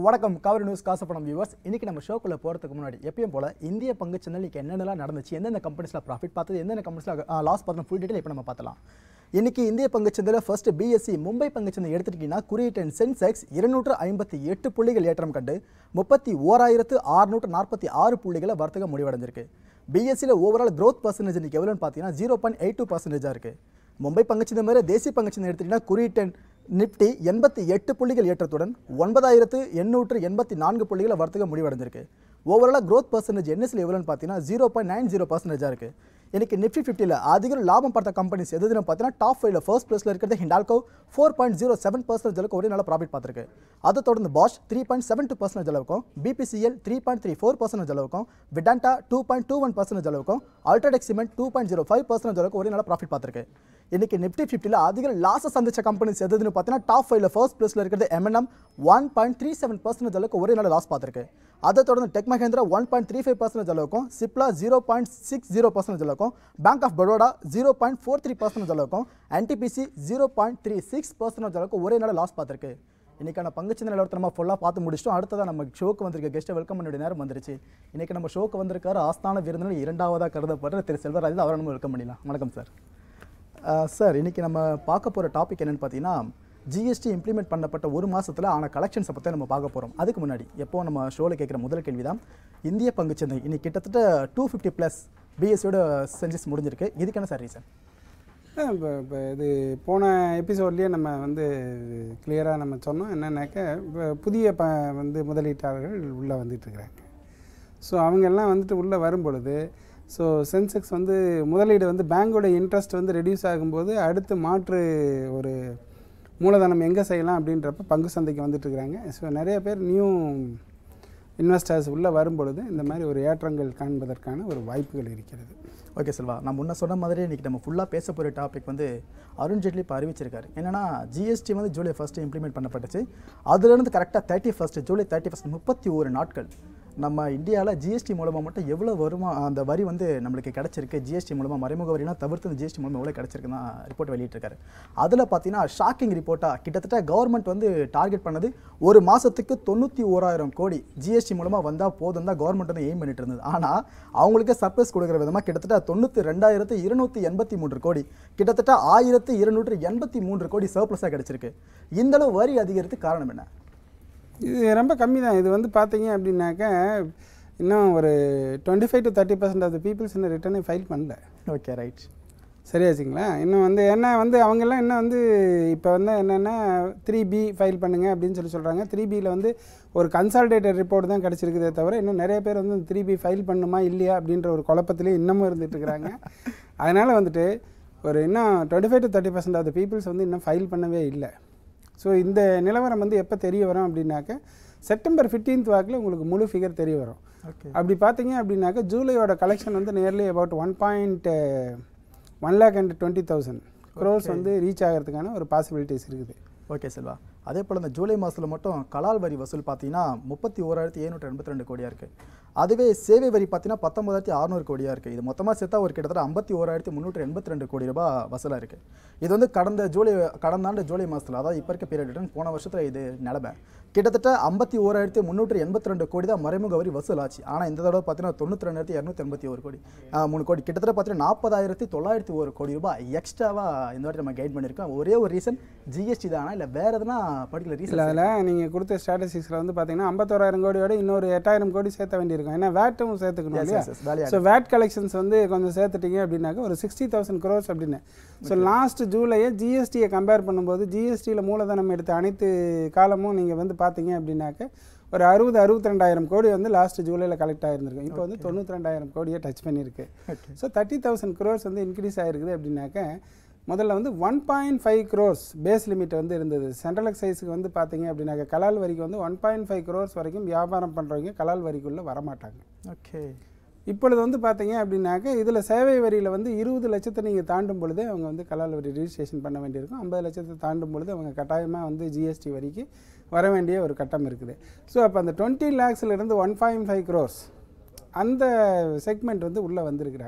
வணக்கம் Kaveri news காசப்படம் viewers இன்னைக்கு நம்ம ஷோக்குள்ள போகிறதுக்கு முன்னாடி எப்பயும் போல இந்திய பங்கு சந்தைக்கு என்னென்னலாம் நடந்துச்சு எந்தெந்த கம்பெனிஸில் ப்ராஃபிட் பார்த்தது எந்தெந்த கம்பெனிஸில் லாஸ் பார்த்தோம் ஃபுல் டீட்டெயில் இப்போ நம்ம பார்த்தலாம் இன்னைக்கு இந்திய பங்கு சந்தையில் ஃபர்ஸ்ட் பிஎஸ்சி மும்பை பங்கு சந்தை எடுத்துக்கிட்டிங்கன்னா குறியீட்டு சென்செக்ஸ் இருநூற்று ஐம்பத்தி எட்டு புள்ளிகள் ஏற்றம் கண்டு முப்பத்தி ஓராயிரத்து அறுநூற்று நாற்பத்தி ஆறு புள்ளிகளை வர்த்தகம் முடிவடைஞ்சிருக்கு பிஎஸ்சியில் ஓவரால் growth பர்சன்டேஜ் இன்னைக்கு எவ்வளோன்னு பார்த்தீங்கன்னா ஜீரோ பாயிண்ட் எயிட் டூ பர்சன்டேஜாக இருக்குது மும்பை பங்குச்சந்தை மாதிரி தேசிய பங்குச்சந்தை எடுத்தீங்கன்னா குறியீட்டு நிப்டி எண்பத்தி எட்டு புள்ளிகள் ஏற்றத்துடன் ஒன்பதாயிரத்து எண்ணூற்று எண்பத்தி நான்கு புள்ளிகளை வர்த்தகம் முடிவடைஞ்சிருக்கு ஓவராலாக growth பர்சன்டேஜ் என்எஸ்ல எவ்வளோன்னு பார்த்தீங்கன்னா ஜீரோ பாயிண்ட் நைன் ஜீரோ பர்சன்டேஜாக இருக்குது இன்னைக்கு நிஃப்டி ஃபிஃப்டியில் அதிக லாபம் பார்த்த கம்பெனிஸ் எதுன்னு பார்த்தீங்கன்னா டாப் ஃபைவ்ல ஃபர்ஸ்ட் பிளேஸில் இருக்கிறது Hindalco four point zero seven percentage அளவுக்கு ஒரே நல்ல ப்ராஃபிட் பார்த்துருக்கு அதை தொடர்ந்து Bosch three point seven two percentage அளவுக்கும் BPCL three point three four percentage அளவுக்கும் Vedanta two point two one percentage அளவுக்கும் UltraTech cement two point zero five percentage அளவுக்கு ஒரே நல்ல ப்ராஃபிட் பார்த்துருக்கு இன்னைக்கு நிஃப்டி ஃபிஃப்டியில் அதிக லாஸை சந்திச்ச கம்பெனிஸ் எதுன்னு பார்த்தீங்கன்னா டாப் ஃபைவ்ல ஃபர்ஸ்ட் பிளேஸில் இருக்கிறது MNM one point three seven percentage அளவுக்கு ஒரே நல்ல லாஸ் பார்த்துருக்கு அதை தொடர்ந்து Tech Mahindra one point three five percentage அளவுக்கும் Cipla zero point six zero percentage அளவுக்கும் Bank of Baroda zero point four three percentage அளவுக்கும் NTPC zero point three six percentage அளவுக்கு ஒரே நாள் லாஸ் பார்த்துருக்கு இன்னைக்கான பங்குச்சந்தை நிலவரத்தை நம்ம ஃபுல்லாக பார்த்து முடிச்சிட்டோம் அடுத்ததாக நம்ம ஷோக்கு வந்திருக்க கெஸ்ட்டை வெல்கம் பண்ண வேண்டிய நேரம் வந்துருச்சு இன்னைக்கு நம்ம ஷோக்கு வந்திருக்காரு ஆஸ்தான விருந்தினர் இரண்டாவதாக கருதப்படுற திரு செல்வராஜ் அவரை நம்ம வெல்கம் பண்ணிடலாம் வணக்கம் சார் சார் இன்னைக்கு நம்ம பார்க்க போகிற டாபிக் என்னன்னு பார்த்தீங்கன்னா ஜிஎஸ்டி இம்ப்ளிமெண்ட் பண்ணப்பட்ட ஒரு மாசத்துல ஆன கலெக்ஷன்ஸை பற்றி நம்ம பார்க்க போகிறோம் அதுக்கு முன்னாடி எப்போ நம்ம ஷோவில் கேட்குற முதல் கேள்வி தான் இந்திய பங்குச்சந்தை இன்னைக்கு கிட்டத்தட்ட டூ ஃபிஃப்டி ப்ளஸ் பிஎஸ்சியோட சென்சஸ் முடிஞ்சிருக்கு இதுக்கு என்ன சார் ரீசன் இப்போ இப்போ இது போன எபிசோட்லேயே நம்ம வந்து கிளியராக நம்ம சொன்னோம் என்னன்னாக்க இப்போ புதிய ப வந்து முதலீட்டாளர்கள் உள்ளே வந்துட்டுருக்குறாங்க ஸோ அவங்கெல்லாம் வந்துட்டு உள்ளே வரும் பொழுது ஸோ சென்செக்ஸ் வந்து முதலீடு வந்து பேங்கோட இன்ட்ரெஸ்ட் வந்து ரெடியூஸ் ஆகும்போது அடுத்து மாற்று ஒரு மூலதனம் எங்கே செய்யலாம் அப்படின்றப்ப பங்கு சந்தைக்கு வந்துட்டுருக்குறாங்க ஸோ நிறைய பேர் நியூ இன்வெஸ்டர்ஸ் உள்ளே வரும் பொழுது இந்த மாதிரி ஒரு ஏற்றங்கள் காண்பதற்கான ஒரு வாய்ப்புகள் இருக்கிறது ஓகே செல்வா நான் முன்ன சொன்ன மாதிரி இன்னைக்கு நம்ம ஃபுல்லாக பேச போகிற டாபிக் வந்து அருண் ஜேட்லி இப்போ அறிவிச்சிருக்காரு என்னன்னா ஜிஎஸ்டி வந்து ஜூலை ஃபஸ்ட்டு இம்ப்ளிமெண்ட் பண்ணப்பட்டுச்சு அதுலேருந்து கரெக்டாக thirty first July thirty first முப்பத்தி ஒரு நாட்கள் நம்ம இந்தியாவில் ஜிஎஸ்டி மூலமாக மட்டும் எவ்வளோ வருமா அந்த வரி வந்து நம்மளுக்கு கிடச்சிருக்கு ஜிஎஸ்டி மூலமாக மறைமுக வரினா தவிர்த்து இந்த ஜிஎஸ்டி மூலமாக எவ்வளோ கிடச்சிருக்குன்னு தான் ரிப்போர்ட் வெளியிட்டிருக்காரு அதில் பார்த்தீங்கன்னா ஷாக்கிங் ரிப்போர்ட்டாக கிட்டத்தட்ட கவர்மெண்ட் வந்து டார்கெட் பண்ணது ஒரு மாதத்துக்கு தொண்ணூற்றி ஓராயிரம் கோடி ஜிஎஸ்டி மூலமாக வந்தால் போதும் தான் கவர்மெண்ட் வந்து எய்ம் பண்ணிட்டு இருந்தது ஆனால் அவங்களுக்கு சர்ப்ளஸ் கொடுக்குற விதமாக கிட்டத்தட்ட தொண்ணூற்றி ரெண்டாயிரத்து இருநூற்றி எண்பத்தி மூன்று கோடி கிட்டத்தட்ட ஆயிரத்து இருநூற்று எண்பத்தி மூன்று கோடி சர்ப்ளஸாக கிடச்சிருக்கு இந்த அளவு வரி அதிகரித்து காரணம் என்ன இது ரொம்ப கம்மி தான் இது வந்து பார்த்தீங்க அப்படின்னாக்க இன்னும் ஒரு twenty five to thirty percent of the peoples இன்னும் ரிட்டர்னே ஃபைல் பண்ணல ஓகே ரைட் சரியாச்சுங்களா இன்னும் வந்து என்ன வந்து அவங்கெல்லாம் இன்னும் வந்து இப்போ வந்து என்னென்னா த்ரீ பி ஃபைல் பண்ணுங்க அப்படின்னு சொல்லி சொல்கிறாங்க த்ரீ பியில் வந்து ஒரு கன்சால்டேட்டட் ரிப்போர்ட் தான் கிடச்சிருக்குதே தவிர இன்னும் நிறைய பேர் வந்து த்ரீ பி ஃபைல் பண்ணுமா இல்லையா அப்படின்ற ஒரு குழப்பத்திலே இன்னமும் இருந்துட்டு இருக்கிறாங்க அதனால் வந்துட்டு ஒரு இன்னும் twenty five to thirty percent of the peoples வந்து இன்னும் ஃபைல் பண்ணவே இல்லை ஸோ இந்த நிலவரம் வந்து எப்போ தெரிய வரும் அப்படின்னாக்க செப்டம்பர் ஃபிஃப்டீன்த் வாக்கில் உங்களுக்கு முழு ஃபிகர் தெரிய வரும் ஓகே அப்படி பார்த்தீங்க அப்படின்னாக்க ஜூலையோட கலெக்ஷன் வந்து nearly about one point one lakh and twenty thousand crores வந்து ரீச் ஆகிறதுக்கான ஒரு பாசிபிலிட்டிஸ் இருக்குது ஓகே செல்வா அதே போல் இந்த ஜூலை மாதத்தில் மட்டும் கலால் வரி வசூல் பார்த்தீங்கன்னா முப்பத்தி ஓராயிரத்தி எழுநூற்றி எண்பத்தி ரெண்டு கோடியாக இருக்குது அதுவே சேவை வரி பார்த்தீங்கன்னா பத்தொன்பதாயிரத்தி அறநூறு கோடியாக இருக்குது இது மொத்தமாக சேர்த்தா ஒரு கிட்டத்தட்ட ஐம்பத்தி ஓராயிரத்தி முந்நூற்றி எண்பத்தி ரெண்டு கோடி ரூபாய் வசூலாக இருக்குது இது வந்து கடந்த ஜூலை கடந்த ஆண்டு ஜூலை மாதத்தில் அதாவது இப்போ இருக்க பீரியட் போன வருஷத்தில் இது நிலமை கிட்டத்தட்ட ஐம்பத்தி ஓராயிரத்தி முந்நூற்றி எண்பத்தி ரெண்டு கோடி தான் மறைமுக வரி வசூலாச்சு ஆனால் இந்த தடவை பார்த்தீங்கன்னா தொண்ணூற்றி ரெண்டாயிரத்தி இரநூத்தி எண்பத்தி ஒரு கோடி ஆ, மூணு கோடி கிட்டத்தட்ட பார்த்தீங்கன்னா நாற்பதாயிரத்தி தொள்ளாயிரத்தி ஒரு கோடி ரூபாய் எக்ஸ்ட்ராவாக இந்த வாட்டி நம்ம கைட் பண்ணியிருக்கோம் ஒரே ஒரு ரீசன் ஜிஎஸ்டி தானா இல்லை வேற எதுனா பர்டிகுலர் ரீசன் இல்லை அதில் நீங்கள் கொடுத்த ஸ்டாட்டிஸ்டிக்ஸில் வந்து பார்த்தீங்கன்னா ஐம்பத்தோராயிரம் கோடியோட இன்னொரு எட்டாயிரம் கோடி சேர்த்த வேண்டியிருக்கும் ஏன்னா வேட்டும் சேர்த்துக்கணும் Yes, இல்லையா yes, yes, value so VAT collections வந்து கொஞ்சம் சேர்த்துட்டீங்க அப்படின்னாக்க ஒரு சிக்ஸ்டி தௌசண்ட் க்ரோர்ஸ் அப்படின்னு ஸோ லாஸ்ட் ஜூலையே ஜிஎஸ்டியை கம்பேர் பண்ணும்போது ஜிஎஸ்டியில் மூலதனம் எடுத்த அனைத்து காலமும் நீங்கள் வந்து பார்த்தீங்க அப்படின்னாக்க ஒரு அறுபது அறுபத்தி ரெண்டாயிரம் கோடி வந்து லாஸ்ட் ஜூலையில் கலெக்ட் ஆகிருந்திருக்கும் இப்போ வந்து தொண்ணூற்றி ரெண்டாயிரம் கோடியை டச் பண்ணியிருக்கு okay so thirty thousand crores வந்து இன்க்ரீஸ் ஆகிருக்குது அப்படின்னாக்க முதல்ல வந்து one point five crores base limit வந்து இருந்தது சென்ட்ரல் எக்ஸைஸுக்கு வந்து பார்த்தீங்க அப்படின்னாக்க கலால் வரிக்கு வந்து ஒன் பாயிண்ட் ஃபைவ் க்ரோர்ஸ் வரைக்கும் வியாபாரம் பண்ணுறவங்க கலால் வரிக்குள்ளே வரமாட்டாங்க ஓகே இப்பொழுது வந்து பார்த்தீங்க அப்படின்னாக்க இதில் சேவை வரியில் வந்து இருபது லட்சத்தை நீங்கள் தாண்டும் பொழுது அவங்க வந்து கலால் வரி ரிஜிஸ்ட்ரேஷன் பண்ண வேண்டியிருக்கும் ஐம்பது லட்சத்தை தாண்டும் பொழுது அவங்க கட்டாயமாக வந்து ஜிஎஸ்டி வரிக்கு வர வேண்டிய ஒரு கட்டம் இருக்குது ஸோ அப்போ அந்த டுவெண்ட்டி லேக்ஸ்லேருந்து ஒன் பாயிண்ட் ஃபைவ் க்ரோர்ஸ் அந்த செக்மெண்ட் வந்து உள்ளே வந்திருக்கிறாங்க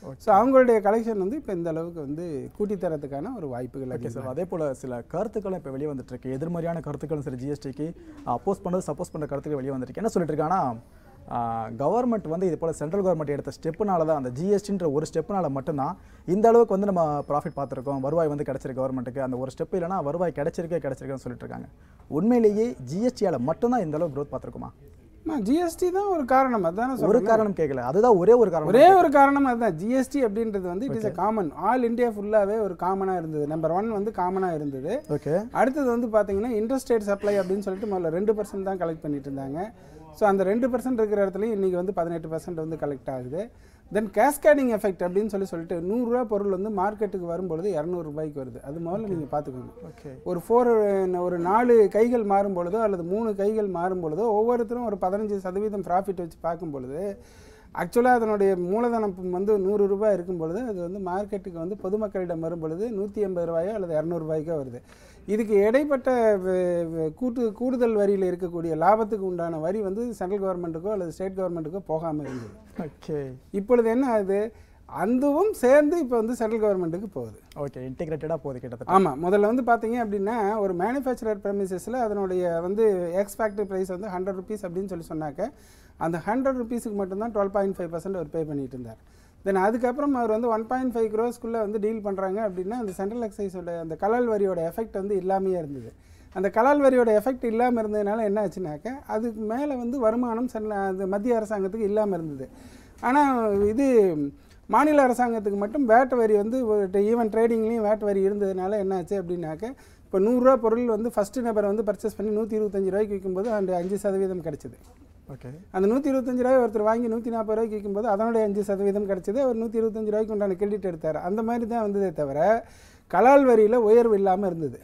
ஸோ அவங்களுடைய கலெக்ஷன் வந்து இப்போ இந்த அளவுக்கு வந்து கூட்டி தரத்துக்கான ஒரு வாய்ப்புகள் ஓகே அதிகம் சார் அதே போல் சில கருத்துக்களும் இப்போ வெளியே வந்துட்டு இருக்கு எதிர்மறையான கருத்துக்களும் சரி ஜிஎஸ்டிக்கு அப்போஸ் பண்ணுறது சப்போஸ் பண்ணுற கருத்துக்கள் வெளியே வந்திருக்கு என்ன சொல்லிட்டு இருக்காங்கன்னா கவர்மெண்ட் வந்து இது போல் சென்ட்ரல் கவர்மெண்ட் எடுத்த ஸ்டெப்புனால தான் அந்த ஜிஎஸ்டின்ற ஒரு ஸ்டெப்புனால மட்டும்தான் இந்த அளவுக்கு வந்து நம்ம ப்ராஃபிட் பார்த்துருக்கோம் வருவாய் வந்து கிடைச்சிருக்கு கவர்மெண்ட்டுக்கு அந்த ஒரு ஸ்டெப் இல்லைனா வருவாய் கிடைச்சிருக்கே கிடைச்சிருக்குன்னு சொல்லிட்டு இருக்காங்க உண்மையிலேயே ஜிஎஸ்டியால் மட்டும்தான் இந்த அளவுக்கு growth பார்த்துருக்குமா ஜிஎஸ்டி தான் ஒரு காரணம் அதானே ஒரு சொல்றேன் காரணம் கேட்கல அதுதான் ஒரே ஒரு காரணம் ஒரே ஒரு காரணம் அதுதான் ஜிஎஸ்டி அப்படின்றது வந்து it is a common all India ஃபுல்லாகவே ஒரு காமனாக இருந்தது நம்பர் ஒன் வந்து காமனாக இருந்தது ஓகே அடுத்தது வந்து பார்த்தீங்கன்னா இன்ட்ரஸ்டேட் சப்ளை அப்படின்னு சொல்லிட்டு முதல்ல ரெண்டு பர்சன்ட் தான் கலெக்ட் பண்ணிட்டு இருந்தாங்க ஸோ அந்த ரெண்டு பர்சன்ட் இருக்கிற இடத்துலையும் இன்றைக்கி வந்து பதினெட்டு பர்சன்ட் வந்து கலெக்ட் ஆகுது தென் கேஸ்கேடிங் எஃபெக்ட் அப்படின்னு சொல்லி சொல்லிட்டு நூறுரூவா பொருள் வந்து மார்க்கெட்டுக்கு வரும்பொழுது இரநூறுபாய்க்கு வருது அது முதல்ல நீங்கள் பார்த்துக்கோங்க ஓகே ஒரு ஃபோர் ஒரு நாலு கைகள் மாறும் பொழுதோ அல்லது மூணு கைகள் மாறும் பொழுதோ ஒவ்வொருத்தரும் ஒரு பதினஞ்சு சதவீதம் ப்ராஃபிட் வச்சு பார்க்கும் பொழுது ஆக்சுவலாக அதனுடைய மூலதனம் வந்து நூறு ரூபாய் இருக்கும் பொழுது அது வந்து மார்க்கெட்டுக்கு வந்து பொதுமக்களிடம் வரும் பொழுது நூற்றி எண்பது ரூபாயோ அல்லது இரநூறுபாய்க்கோ வருது இதுக்கு இடைப்பட்ட வ- வ- கூட்டு கூடுதல் வரியில் இருக்கக்கூடிய லாபத்துக்கு உண்டான வரி வந்து சென்ட்ரல் கவர்மெண்ட்டுக்கோ அல்லது ஸ்டேட் கவர்மெண்ட்டுக்கோ போகாமல் இருந்தது ஓகே இப்பொழுது என்ன ஆகுது அதுவும் சேர்ந்து இப்போ வந்து சென்ட்ரல் கவர்மெண்ட்டுக்கு போகுது ஓகே இன்டிகிரேட்டடாக போகுது கிட்டத்தட்ட ஆமாம் முதல்ல வந்து பார்த்தீங்க அப்படின்னா ஒரு மேனுஃபேக்சரர் ப்ரெமிசஸில் அதனுடைய வந்து எக்ஸ் ஃபேக்டரி ப்ரைஸ் வந்து ஹண்ட்ரட் ருபீஸ் அப்படின்னு சொல்லி சொன்னாக்க அந்த ஹண்ட்ரட் ருபீஸுக்கு மட்டும்தான் டுவெல் பாயிண்ட் ஃபைவ் பர்சன்ட் அவர் பே பண்ணிட்டு இருந்தார் தென் அதுக்கப்புறம் அவர் வந்து ஒன் பாயிண்ட் ஃபைவ் க்ரோஸ்க்குள்ளே வந்து டீல் பண்ணுறாங்க அப்படின்னா அந்த சென்ட்ரல் எக்ஸைஸோட அந்த கலால் வரியோட எஃபெக்ட் வந்து இல்லாமையே இருந்தது அந்த கலால் வரியோட எஃபெக்ட் இல்லாமல் இருந்ததுனால என்ன ஆச்சுனாக்க அதுக்கு மேலே வந்து வருமானம் சென்ட்ரல் அந்த மத்திய அரசாங்கத்துக்கு இல்லாமல் இருந்தது ஆனால் இது மாநில அரசாங்கத்துக்கு மட்டும் வேட் வரி வந்து ஈவன் ட்ரேடிங்லேயும் வேட் வரி இருந்ததுனால என்னாச்சு அப்படின்னாக்க இப்போ நூறுரூவா பொருள் வந்து ஃபஸ்ட்டு நபர் வந்து பர்ச்சேஸ் பண்ணி நூற்றி இருபத்தஞ்சு ரூபாய்க்கு விற்கும்போது அந்த அஞ்சு சதவீதம் கிடச்சிது ஓகே அந்த நூற்றி இருபத்தஞ்சு ரூபாய் ஒருத்தர் வாங்கி நூற்றி நாற்பது ரூபாய்க்கு விற்கும்போது அதனுடைய அஞ்சு சதவீதம் கிடச்சிது அவர் நூற்றி இருபத்தஞ்சு ரூபாய்க்கு உண்டான கிரெடிட் எடுத்தார் அந்த மாதிரி தான் வந்ததே தவிர கலால் வரியில் உயர்வு இல்லாமல் இருந்தது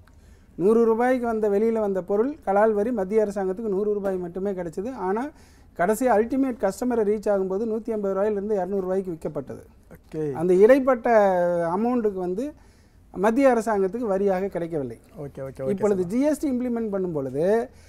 நூறு ரூபாய்க்கு வந்த வெளியில் வந்த பொருள் கலால் வரி மத்திய அரசாங்கத்துக்கு நூறு ரூபாய் மட்டுமே கிடச்சிது ஆனால் கடைசி அல்டிமேட் கஸ்டமரை ரீச் ஆகும்போது நூற்றி ஐம்பது ரூபாயிலிருந்து இரநூறுபாய்க்கு விற்கப்பட்டது ஓகே அந்த இடைப்பட்ட அமௌண்ட்டுக்கு வந்து மத்திய அரசாங்கத்துக்கு வரியாக கிடைக்கவில்லை ஓகே ஓகே ஓகே இப்பொழுது ஜிஎஸ்டி இம்ப்ளிமெண்ட் பண்ணும் பொழுது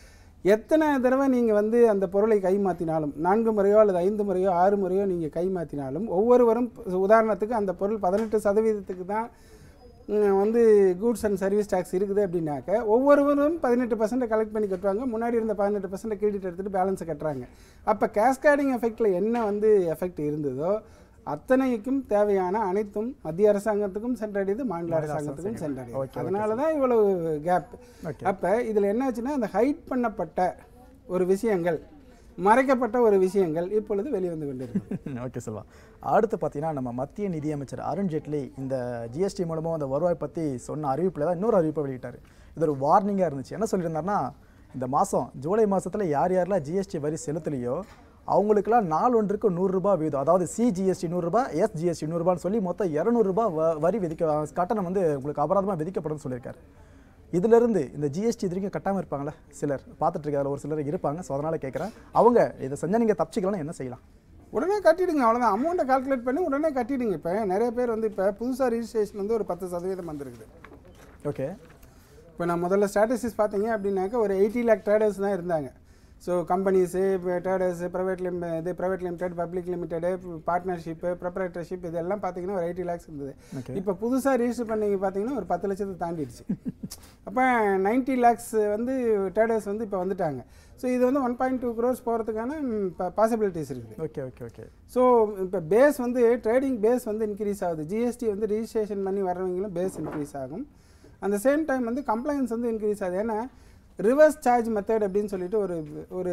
எத்தனை தடவை நீங்கள் வந்து அந்த பொருளை கை மாற்றினாலும் நான்கு முறையோ அல்லது ஐந்து முறையோ ஆறு முறையோ நீங்கள் கை மாற்றினாலும் ஒவ்வொருவரும் உதாரணத்துக்கு அந்த பொருள் பதினெட்டு சதவீதத்துக்கு தான் ம், வந்து கூட்ஸ் அண்ட் சர்வீஸ் டேக்ஸ் இருக்குது அப்படின்னாக்க ஒவ்வொருவரும் பதினெட்டு பர்சன்ட் கலெக்ட் பண்ணி கட்டுவாங்க முன்னாடி இருந்த பதினெட்டு பர்சன்ட் கிரெடிட் எடுத்துகிட்டு பேலன்ஸை கட்டுறாங்க அப்போ கேஸ்கேடிங் எஃபெக்டில் என்ன வந்து எஃபெக்ட் இருந்ததோ அத்தனைக்கும் தேவையான அனைத்தும் மத்திய அரசாங்கத்துக்கும் சென்றடையுது மாநில அரசாங்கத்துக்கும் Okay, சென்றடையுது okay, அதனால தான் இவ்வளவு கேப் ஓகே அப்போ இதில் என்னாச்சுன்னா அந்த ஹைட் பண்ணப்பட்ட ஒரு விஷயங்கள் மறைக்கப்பட்ட ஒரு விஷயங்கள் இப்பொழுது வெளிவந்து கொண்டிருக்கு ஓகே செல்வா அடுத்து பார்த்தீங்கன்னா நம்ம மத்திய நிதியமைச்சர் அருண் ஜேட்லி இந்த ஜிஎஸ்டி மூலமாக அந்த வருவாய் பற்றி சொன்ன அறிவிப்பில் தான் இன்னொரு அறிவிப்பை வெளியிட்டார் இது ஒரு வார்னிங்காக இருந்துச்சு என்ன சொல்லியிருந்தாருன்னா இந்த மாதம் ஜூலை மாதத்தில் யார் யாரெல்லாம் ஜிஎஸ்டி வரி செலுத்தலையோ அவங்களுக்குலாம் நாள் ஒன்றுக்கு நூறுரூபா வீதம் அதாவது சிஜிஎஸ்டி நூறுரூபா எஸ்ஜிஎஸ்டி நூறுரூபான்னு சொல்லி மொத்தம் இரநூறுபா வரி விதிக்க கட்டணம் வந்து உங்களுக்கு அபராதமாக விதிக்கப்படும் சொல்லியிருக்காரு இதிலிருந்து இந்த ஜிஎஸ்டி இது வரைக்கும் கட்டாமல் இருப்பாங்களே சிலர் பார்த்துட்டு இருக்காங்க ஒரு சிலர் இருப்பாங்க ஸோ அதனால் கேட்குறேன் அவங்க இதை செஞ்சால் நீங்கள் தப்பிச்சிக்கலாம் என்ன செய்யலாம் உடனே கட்டிடுங்க அவ்வளோதான் அமௌண்ட்டை கால்குலேட் பண்ணி உடனே கட்டிடுங்க இப்போ நிறைய பேர் வந்து இப்போ புதுசாக ரிஜிஸ்ட்ரேஷன் வந்து ஒரு பத்து சதவீதம் வந்திருக்குது ஓகே இப்போ நான் முதல்ல ஸ்டாட்டிஸ்டிக்ஸ் பார்த்தீங்க அப்படின்னாக்கா ஒரு எயிட்டி லேக் ட்ரேடர்ஸ் தான் இருந்தாங்க ஸோ கம்பெனிஸு ட்ரேடர்ஸ் ப்ரைவேட் லிம் இது private limited public limited partnership proprietorship இது எல்லாம் பார்த்தீங்கன்னா ஒரு எயிட்டி லேக்ஸ் இருந்தது ஓகே இப்போ புதுசாக ரிஜிஸ்டர் பண்ணீங்க பார்த்தீங்கன்னா ஒரு பத்து லட்சத்தை தாண்டிடுச்சு அப்போ நைன்ட்டி லேக்ஸ் வந்து ட்ரேடர்ஸ் வந்து இப்போ வந்துட்டாங்க ஸோ இது வந்து ஒன் பாயிண்ட் டூ க்ரோர்ஸ் போகிறதுக்கான பாசிபிலிட்டிஸ் இருக்குது ஓகே ஓகே ஓகே ஸோ இப்போ பேஸ் வந்து ட்ரேடிங் பேஸ் வந்து இன்க்ரீஸ் ஆகுது ஜிஎஸ்டி வந்து ரிஜிஸ்ட்ரேஷன் பண்ணி வர்றவங்களும் பேஸ் இன்க்ரீஸ் ஆகும் அந்த சேம் டைம் வந்து கம்ப்ளைண்ட்ஸ் வந்து இன்க்ரீஸ் ஆகுது ஏன்னா ரிவர்ஸ் சார்ஜ் மெத்தட் அப்படின்னு சொல்லிட்டு ஒரு ஒரு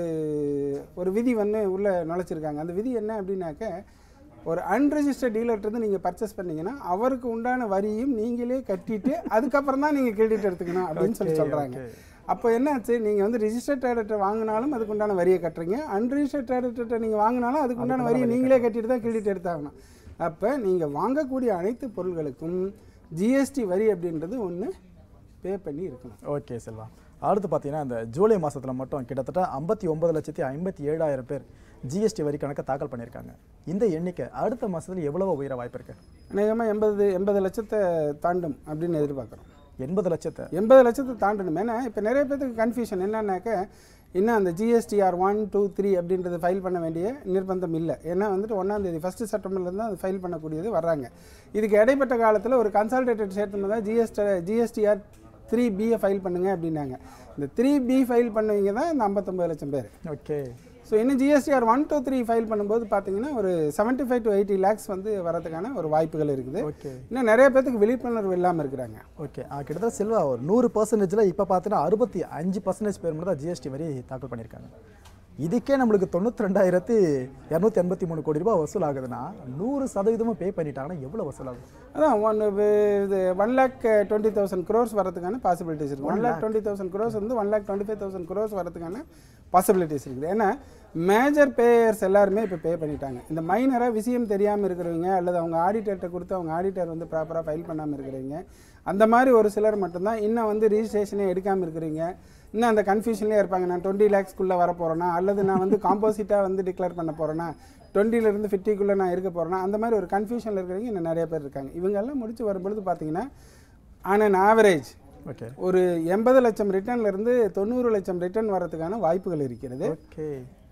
ஒரு விதி வந்து உள்ளே நுழைச்சிருக்காங்க அந்த விதி என்ன அப்படின்னாக்க ஒரு அன்ரெஜிஸ்டர்ட் டீலர்கிட்ட நீங்கள் பர்ச்சேஸ் பண்ணீங்கன்னா அவருக்கு உண்டான வரியும் நீங்களே கட்டிட்டு அதுக்கப்புறம் தான் நீங்கள் கிரெடிட் எடுத்துக்கணும் அப்படின்னு சொல்லி Okay, சொல்கிறாங்க okay. அப்போ என்னாச்சு நீங்கள் வந்து ரிஜிஸ்டர்ட் ட்ரேடர்கிட்ட வாங்கினாலும் அதுக்கு உண்டான வரியை கட்டுறீங்க அன்ரிஜிஸ்டர்ட் ட்ரேடர்கிட்ட நீங்கள் வாங்கினாலும் அதுக்கு உண்டான வரியை நீங்களே கட்டிட்டு தான் கிரெடிட் எடுத்தாகணும் அப்போ நீங்கள் வாங்கக்கூடிய அனைத்து பொருள்களுக்கும் ஜிஎஸ்டி வரி அப்படின்றது ஒன்று பே பண்ணி இருக்கணும் ஓகே செல்வா அடுத்து பார்த்தீங்கன்னா இந்த ஜூலை மாதத்தில் மட்டும் கிட்டத்தட்ட ஐம்பத்தி ஒன்பது லட்சத்தி ஐம்பத்தி ஏழாயிரம் பேர் ஜிஎஸ்டி வரி கணக்கை தாக்கல் பண்ணியிருக்காங்க இந்த எண்ணிக்கை அடுத்த மாதத்தில் எவ்வளவு உயர வாய்ப்பு இருக்கு அநேகமாக எண்பது எண்பது லட்சத்தை தாண்டும் அப்படின்னு எதிர்பார்க்குறோம் எண்பது லட்சத்தை எண்பது லட்சத்தை தாண்டணும் ஏன்னா இப்போ நிறைய பேத்துக்கு கன்ஃபியூஷன் என்னன்னாக்க இன்னும் அந்த ஜிஎஸ்டிஆர் ஒன் டூ த்ரீ அப்படின்றது ஃபைல் பண்ண வேண்டிய நிர்பந்தம் இல்லை ஏன்னா வந்துட்டு ஒன்றாந்தேதி ஃபஸ்ட்டு செப்டம்பர்லேருந்து அது ஃபைல் பண்ணக்கூடியது வர்றாங்க இதுக்கு இடைப்பட்ட காலத்தில் ஒரு கன்சால்டேட்டட் ஸ்டேட்மெண்ட் தான் ஜிஎஸ்டி ஜிஎஸ்டிஆர் த்ரீ பியை ஃபைல் பண்ணுங்க அப்படின்னாங்க இந்த த்ரீ பி ஃபைல் பண்ணவங்க தான் இந்த ஐம்பத்தொம்பது லட்சம் பேர் ஓகே ஸோ இன்னும் GSTR one two three file பண்ணும்போது பார்த்தீங்கன்னா ஒரு 75 ஃபைவ் டு எயிட்டி லேக்ஸ் வந்து வரதுக்கான ஒரு வாய்ப்புகள் இருக்குது ஓகே இன்னும் நிறைய பேத்துக்கு விழிப்புணர்வு இல்லாமல் இருக்கிறாங்க ஓகே ஆ, கிட்டத்தட்ட செல்வா ஒரு நூறு பர்சன்டேஜில் இப்போ பார்த்தீங்கன்னா அறுபத்தி அஞ்சு பர்சன்டேஜ் பேர் மட்டும் தான் ஜிஎஸ்டி வரி தாக்கல் பண்ணியிருக்காங்க இதுக்கே நம்மளுக்கு தொண்ணூற்றி ரெண்டாயிரத்தி இரநூத்தி எண்பத்தி மூணு கோடி ரூபாய் வசூல் ஆகுதுன்னா நூறு சதவீதமும் பே பண்ணிட்டாங்கன்னா எவ்வளோ வசூல் ஆகும் அதான் ஒன் இது one lakh twenty thousand crores வரதுக்கான பாசிபிலிட்டிஸ் இருக்குது one lakh twenty thousand crores வந்து one lakh twenty five thousand crores வரதுக்கான பாசிபிலிட்டிஸ் இருக்குது ஏன்னா மேஜர் பேயர்ஸ் எல்லாருமே இப்போ பே பண்ணிட்டாங்க இந்த மைனராக விஷயம் தெரியாமல் இருக்கிறவங்க அல்லது அவங்க ஆடிட்டர்கிட்ட கொடுத்து அவங்க ஆடிட்டர் வந்து ப்ராப்பராக ஃபைல் பண்ணாமல் இருக்கிறவங்க அந்த மாதிரி ஒரு சிலர் மட்டும்தான் இன்னும் வந்து ரிஜிஸ்ட்ரேஷனே எடுக்காமல் இருக்கிறீங்க இன்னும் அந்த கன்ஃபியூஷன்லேயே இருப்பாங்க நான் டுவெண்ட்டி லேக்ஸ்க்குள்ளே வர போகிறேன்னா அல்லது நான் வந்து காம்போசிட்டாக வந்து டிக்ளேர் பண்ண போகிறேன்னா டுவெண்ட்டிலேருந்து ஃபிஃப்டிக்குள்ளே நான் இருக்க போகிறேன்னா அந்த மாதிரி ஒரு கன்ஃபியூஷனில் இருக்கிறவங்க இன்னும் நிறைய பேர் இருக்காங்க இவங்கெல்லாம் முடிச்சு வரும்பொழுது பார்த்தீங்கன்னா ஆன் அன் ஆவரேஜ் ஓகே ஒரு எண்பது லட்சம் ரிட்டர்ன்ல இருந்து தொண்ணூறு லட்சம் ரிட்டர்ன் வரதுக்கான வாய்ப்புகள் இருக்கிறது ஓகே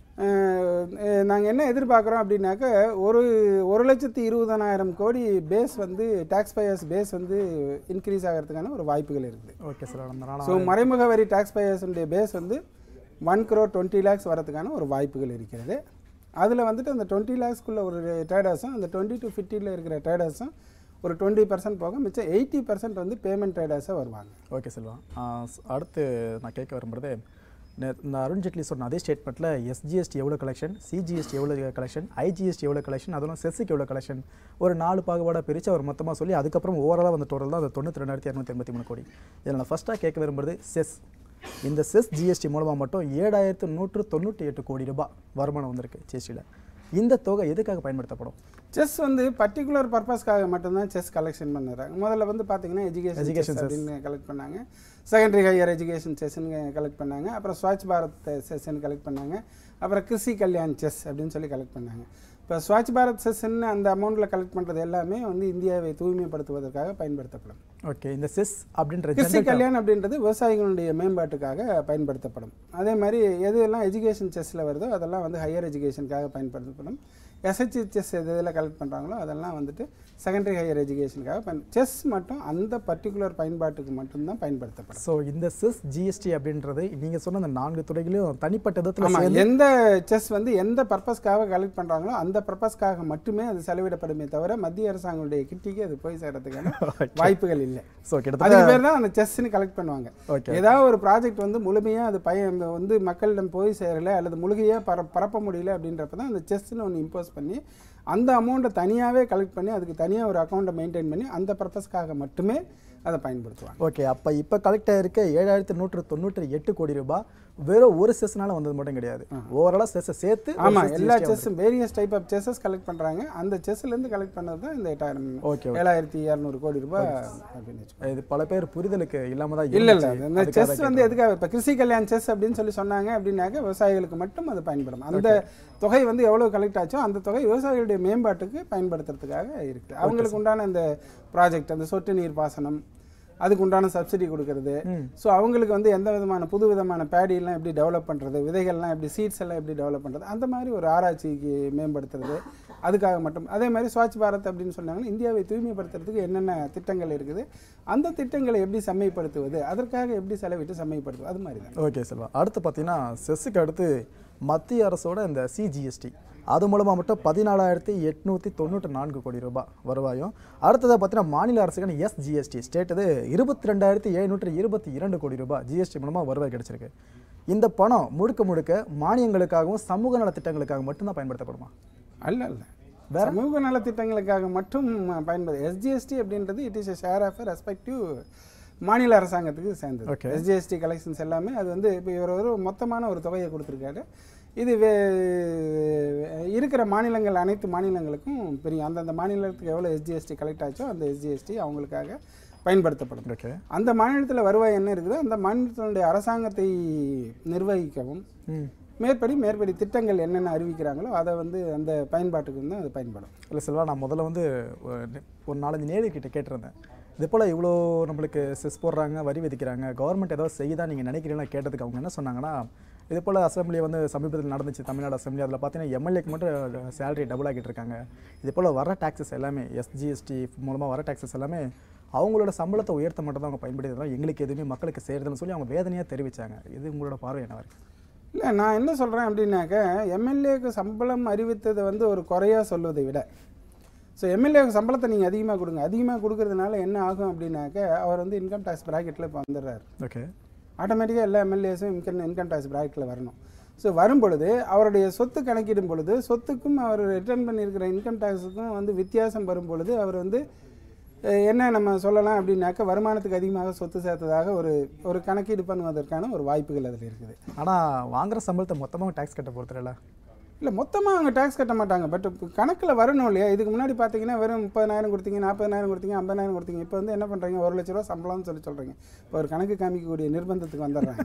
நாங்கள் என்ன எதிர்பார்க்குறோம் அப்படின்னாக்க ஒரு ஒரு லட்சத்தி இருபதனாயிரம் கோடி பேஸ் வந்து டேக்ஸ் பையர்ஸ் பேஸ் வந்து இன்க்ரீஸ் ஆகிறதுக்கான ஒரு வாய்ப்புகள் இருக்குது ஓகே சார் நம்ம நானும் ஸோ மறைமுக வரி டேக்ஸ் பையர்ஸுடைய பேஸ் வந்து ஒன் crore டுவெண்ட்டி லேக்ஸ் வரதுக்கான ஒரு வாய்ப்புகள் இருக்கிறது அதில் வந்துட்டு அந்த டுவெண்ட்டி லேக்ஸ்க்குள்ள ஒரு ட்ரேடர்ஸும் அந்த டுவெண்ட்டி டு ஃபிஃப்டியில் இருக்கிற ட்ரேடர்ஸும் ஒரு டுவெண்ட்டி பர்சன்ட் போக மிச்சம் எயிட்டி பர்சன்ட் வந்து பேமெண்ட் ட்ரேடர்ஸாக வருவாங்க ஓகே செல்வா ஆ, ஸ்- அடுத்து நான் கேட்க வரும்போது நே- இந்த அருண் ஜேட்லி சொன்ன அதே ஸ்டேட்மெண்ட்டில் எஸ்ஜிஎஸ்டி எவ்வளோ கலெக்ஷன் சிஜிஎஸ்டி எவ்வளோ கலெக்ஷன் ஐஜிஎஸ்டி எவ்வளோ கலெக்ஷன் அதெல்லாம் செஸ்ஸுக்கு எவ்வளோ கலெக்ஷன் ஒரு நாலு பாகுபாடாக பிரித்து அவர் மொத்தமாக சொல்லி அதுக்கப்புறம் ஓவராலாக வந்து டோட்டல் தான் அந்த தொண்ணூற்றி ரெண்டாயிரத்தி இரநூத்தி எண்பத்தி மூணு கோடி இதில் நான் ஃபஸ்ட்டாக கேட்க விரும்புறது செஸ் இந்த செஸ் ஜிஎஸ்டி மூலமாக மட்டும் ஏழாயிரத்து நூற்று தொண்ணூற்றி எட்டு கோடி ரூபாய் வருமானம் வந்திருக்கு ஜிஎஸ்டியில் இந்த தொகை எதுக்காக பயன்படுத்தப்படும் செஸ் வந்து பர்டிகுலர் பர்பஸ்க்காக மட்டும்தான் செஸ் கலெக்ஷன் பண்ணுறாங்க முதல்ல வந்து பார்த்தீங்கன்னா எஜுகேஷன் Education செஸ் chess. அப்படின்னு கலெக்ட் பண்ணாங்க செகண்டரி ஹையர் எஜுகேஷன் செஸ்ன்னு கலெக்ட் பண்ணாங்க அப்புறம் ஸ்வச் பாரத் செஸ்ன்னு கலெக்ட் பண்ணாங்க அப்புறம் கிருஷி கல்யாண் செஸ் அப்படின்னு சொல்லி கலெக்ட் பண்ணாங்க இப்போ ஸ்வச் பாரத் செஸ்ன்னு அந்த அமௌண்ட்டில் கலெக்ட் பண்ணுறது எல்லாமே வந்து இந்தியாவை தூய்மைப்படுத்துவதற்காக பயன்படுத்தப்படும் ஓகே இந்த செஸ் அப்படின்ற கிருஷி general- கல்யாண் அப்படின்றது விவசாயிகளுடைய மேம்பாட்டுக்காக பயன்படுத்தப்படும் அதே மாதிரி எதெல்லாம் எஜுகேஷன் செஸ்ஸில் வருதோ அதெல்லாம் வந்து ஹையர் எஜுகேஷனுக்காக பயன்படுத்தப்படும் எஸ்ஹெச் செஸ் எது இதில் கலெக்ட் பண்ணுறாங்களோ அதெல்லாம் வந்துட்டு செகண்டரி ஹையர் எஜுகேஷனுக்காக பயன் செஸ் மட்டும் அந்த பர்டிகுலர் பயன்பாட்டுக்கு மட்டும்தான் பயன்படுத்தப்படும் ஸோ இந்த செஸ் ஜிஎஸ்டி அப்படின்றது நீங்கள் சொன்ன அந்த நான்கு துறைகளையும் தனிப்பட்ட விதத்தில் ஆமாம் எந்த செஸ் வந்து எந்த பர்பஸ்க்காக கலெக்ட் பண்ணுறாங்களோ அந்த பர்பஸ்க்காக மட்டுமே அது செலவிடப்படுமே தவிர மத்திய அரசாங்கங்களுடைய கிட்டிக்கு அது போய் சேர்றதுக்கான வாய்ப்புகள் இல்லை ஸோ கிட்டத்தட்ட அதுக்கு பேர் தான் அந்த செஸ்ன்னு கலெக்ட் பண்ணுவாங்க ஓகே ஏதாவது ஒரு ப்ராஜெக்ட் வந்து முழுமையாக அது பய வந்து மக்களிடம் போய் சேரல அல்லது முழுகையாக பர பரப்ப முடியல அப்படின்றப்ப தான் அந்த செஸ்ன்னு ஒன்று இம்போஸ் பண்ணி அந்த அமௌண்ட்டை தனியாகவே கலெக்ட் பண்ணி அதுக்கு தனியாக ஒரு அக்கௌண்ட்டை மெயின்டைன் பண்ணி அந்த பர்பஸ்க்காக மட்டுமே அதை பயன்படுத்துவாங்க ஓகே அப்போ இப்போ கலெக்ட் ஆயிருக்க ஏழாயிரத்தி நூற்று தொண்ணூற்றி எட்டு கோடி ரூபாய் வெறும் ஒரு செஸ்னால வந்தது மட்டும் கிடையாது ஓவராலாக செஸ்ஸை சேர்த்து ஒரு ஆமாம் chess எல்லா GST செஸ்ஸும் various type of cesses collect பண்ணுறாங்க அந்த செஸ்லேருந்து கலெக்ட் பண்ணது தான் இந்த எட்டாயிரம் ஓகே ஓகே ஏழாயிரத்தி இரநூறு கோடி ரூபாய் அப்படின்னு வச்சுக்கோங்க. இது பல பேர் புரிதலுக்கு இல்லாம தான் இல்ல இல்ல இருந்துச்சு. இந்த அதுக்காக செஸ் வந்து எதுக்காக இப்போ கிருஷி கல்யாண் செஸ் அப்படின்னு சொல்லி சொன்னாங்க அப்படின்னாக்க விவசாயிகளுக்கு மட்டும் அது பயன்படும் அந்த தொகை வந்து எவ்வளவு கலெக்ட் ஆச்சோ அந்த தொகை விவசாயிகளுடைய மேம்பாட்டுக்கு பயன்படுத்துறதுக்காக இருக்கு அவங்களுக்கு உண்டான அந்த ப்ராஜெக்ட் அந்த சொட்டு நீர் பாசனம் அதுக்கு உண்டான சப்சிடி கொடுக்கறது ம். ஸோ அவங்களுக்கு வந்து எந்த விதமான புது விதமான பேடி எல்லாம் எப்படி டெவலப் பண்ணுறது விதைகள்லாம் எப்படி சீட்ஸ் எல்லாம் எப்படி டெவலப் பண்ணுறது அந்த மாதிரி ஒரு ஆராய்ச்சிக்கு மேம்படுத்துறது அதுக்காக மட்டும் அதே மாதிரி ஸ்வச் பாரத் அப்படின்னு சொன்னாங்கன்னா இந்தியாவை தூய்மைப்படுத்துறதுக்கு என்னென்ன திட்டங்கள் இருக்குது அந்த திட்டங்களை எப்படி செம்மைப்படுத்துவது அதற்காக எப்படி செலவிட்டு செம்மைப்படுத்துவது அது மாதிரி தான் ஓகே செல்வா அடுத்து பார்த்தீங்கன்னா செஸ்ஸுக்கு அடுத்து மத்திய அரசோட இந்த சிஜிஎஸ்டி அது மூலமாக மட்டும் பதினாலாயிரத்தி எட்நூற்றி தொண்ணூற்றி நான்கு கோடி ரூபாய் வருவாயும் அடுத்ததாக பார்த்தீங்கன்னா மாநில அரசுக்கான எஸ்ஜிஎஸ்டி ஸ்டேட் இது இருபத்தி ரெண்டாயிரத்தி எழுநூற்றி இருபத்தி இரண்டு கோடி ரூபாய் ஜிஎஸ்டி மூலமாக வருவாய் கிடைச்சிருக்கு இந்த பணம் முழுக்க முழுக்க மானியங்களுக்காகவும் சமூக நல திட்டங்களுக்காக மட்டும்தான் பயன்படுத்தப்படுமா அல்ல அல்ல சமூக நலத்திட்டங்களுக்காக மட்டும் பயன்படு எஸ்ஜிஎஸ்டி அப்படின்றது it is a share of respective மாநில அரசாங்கத்துக்கு சேர்ந்தது Okay. எஸ்ஜிஎஸ்டி கலெக்ஷன்ஸ் எல்லாமே அது வந்து இப்போ இவர் ஒரு மொத்தமான ஒரு தொகையை கொடுத்துருக்காரு இது வே இருக்கிற மாநிலங்கள் அனைத்து மாநிலங்களுக்கும் பெரிய அந்தந்த மாநிலத்துக்கு எவ்வளோ எஸ்ஜிஎஸ்டி கலெக்ட் ஆச்சோ அந்த எஸ்ஜிஎஸ்டி அவங்களுக்காக பயன்படுத்தப்படும் ஓகே அந்த மாநிலத்தில் வருவாய் என்ன இருக்குதோ அந்த மாநிலத்தினுடைய அரசாங்கத்தை நிர்வகிக்கவும் ம் மேற்படி மேற்படி திட்டங்கள் என்னென்ன அறிவிக்கிறாங்களோ அதை வந்து அந்த பயன்பாட்டுக்கு வந்து அது பயன்படும் இல்லை செல்வா நான் முதல்ல வந்து ஒரு நெ- ஒரு நாலஞ்சு நேர்கிட்ட கேட்டிருந்தேன் இது போல் இவ்வளோ நம்மளுக்கு செஸ் போடுறாங்க வரி விதிக்கிறாங்க கவர்மெண்ட் ஏதாவது செய்யுதா நீங்கள் நினைக்கிறீங்களா கேட்டதுக்கு அவங்க என்ன சொன்னாங்கன்னா இது போல் அசம்பிளி வந்து சமீபத்தில் நடந்துச்சு தமிழ்நாடு அசம்பிளி அதில் பார்த்தீங்கன்னா எம்எல்ஏக்கு மட்டும் சேலரி டபுள் ஆக்கிட்டு இருக்காங்க இது போல் வர டாக்ஸஸ் எல்லாமே எஸ்ஜிஎஸ்டி மூலமாக வர டாக்ஸஸ் எல்லாமே அவங்களோட சம்பளத்தை உயர்த்த மட்டும் தான் அவங்க பயன்படுத்துறாங்க எங்களுக்கு எதுவுமே மக்களுக்கு சேருதுன்னு சொல்லி அவங்க வேதனையாக தெரிவிச்சாங்க இது உங்களோட பார்வை என்ன இருக்கு இல்லை நான் என்ன சொல்கிறேன் அப்படின்னாக்க எம்எல்ஏக்கு சம்பளம் அறிவித்ததை வந்து ஒரு குறையாக சொல்வதை விட ஸோ எம்எல்ஏக்கு சம்பளத்தை நீங்கள் அதிகமாக கொடுங்க அதிகமாக கொடுக்கறதுனால என்ன ஆகும் அப்படின்னாக்க அவர் வந்து இன்கம் டேக்ஸ் ப்ராக்கெட்டில் இப்போ வந்துடுறாரு ஓகே ஆட்டோமேட்டிக்காக எல்லா எம்எல்ஏஸும் இன்கம் இன்கம் டேக்ஸ் ப்ராக்கெட்டில் வரணும் ஸோ வரும் பொழுது அவருடைய சொத்து கணக்கிடும் பொழுது சொத்துக்கும் அவர் ரிட்டர்ன் பண்ணியிருக்கிற இன்கம் டேக்ஸுக்கும் வந்து வித்தியாசம் வரும் பொழுது அவர் வந்து அஹ், என்ன நம்ம சொல்லலாம் அப்படின்னாக்க வருமானத்துக்கு அதிகமாக சொத்து சேர்த்ததாக ஒரு ஒரு கணக்கீடு பண்ணுவதற்கான ஒரு வாய்ப்புகள் அதில் இருக்குது ஆனால் வாங்குற சம்பளத்தை மொத்தமாக டாக்ஸ் கட்ட பொறுத்தல இல்லை மொத்தமாக அவங்க டேக்ஸ் கட்ட மாட்டாங்க பட் கணக்கில் வரணும் இல்லையா இதுக்கு முன்னாடி பார்த்தீங்கன்னா வெறும் முப்பதாயிரம் கொடுத்தீங்க நாற்பதாயிரம் கொடுத்தீங்க ஐம்பதாயிரம் கொடுத்தீங்க இப்போ வந்து என்ன பண்ணுறீங்க ஒரு லட்ச ரூபா சம்பளம்னு சொல்லி சொல்கிறீங்க இப்போ ஒரு கணக்கு காமிக்கக்கூடிய நிர்பந்தத்துக்கு வந்துடுறாங்க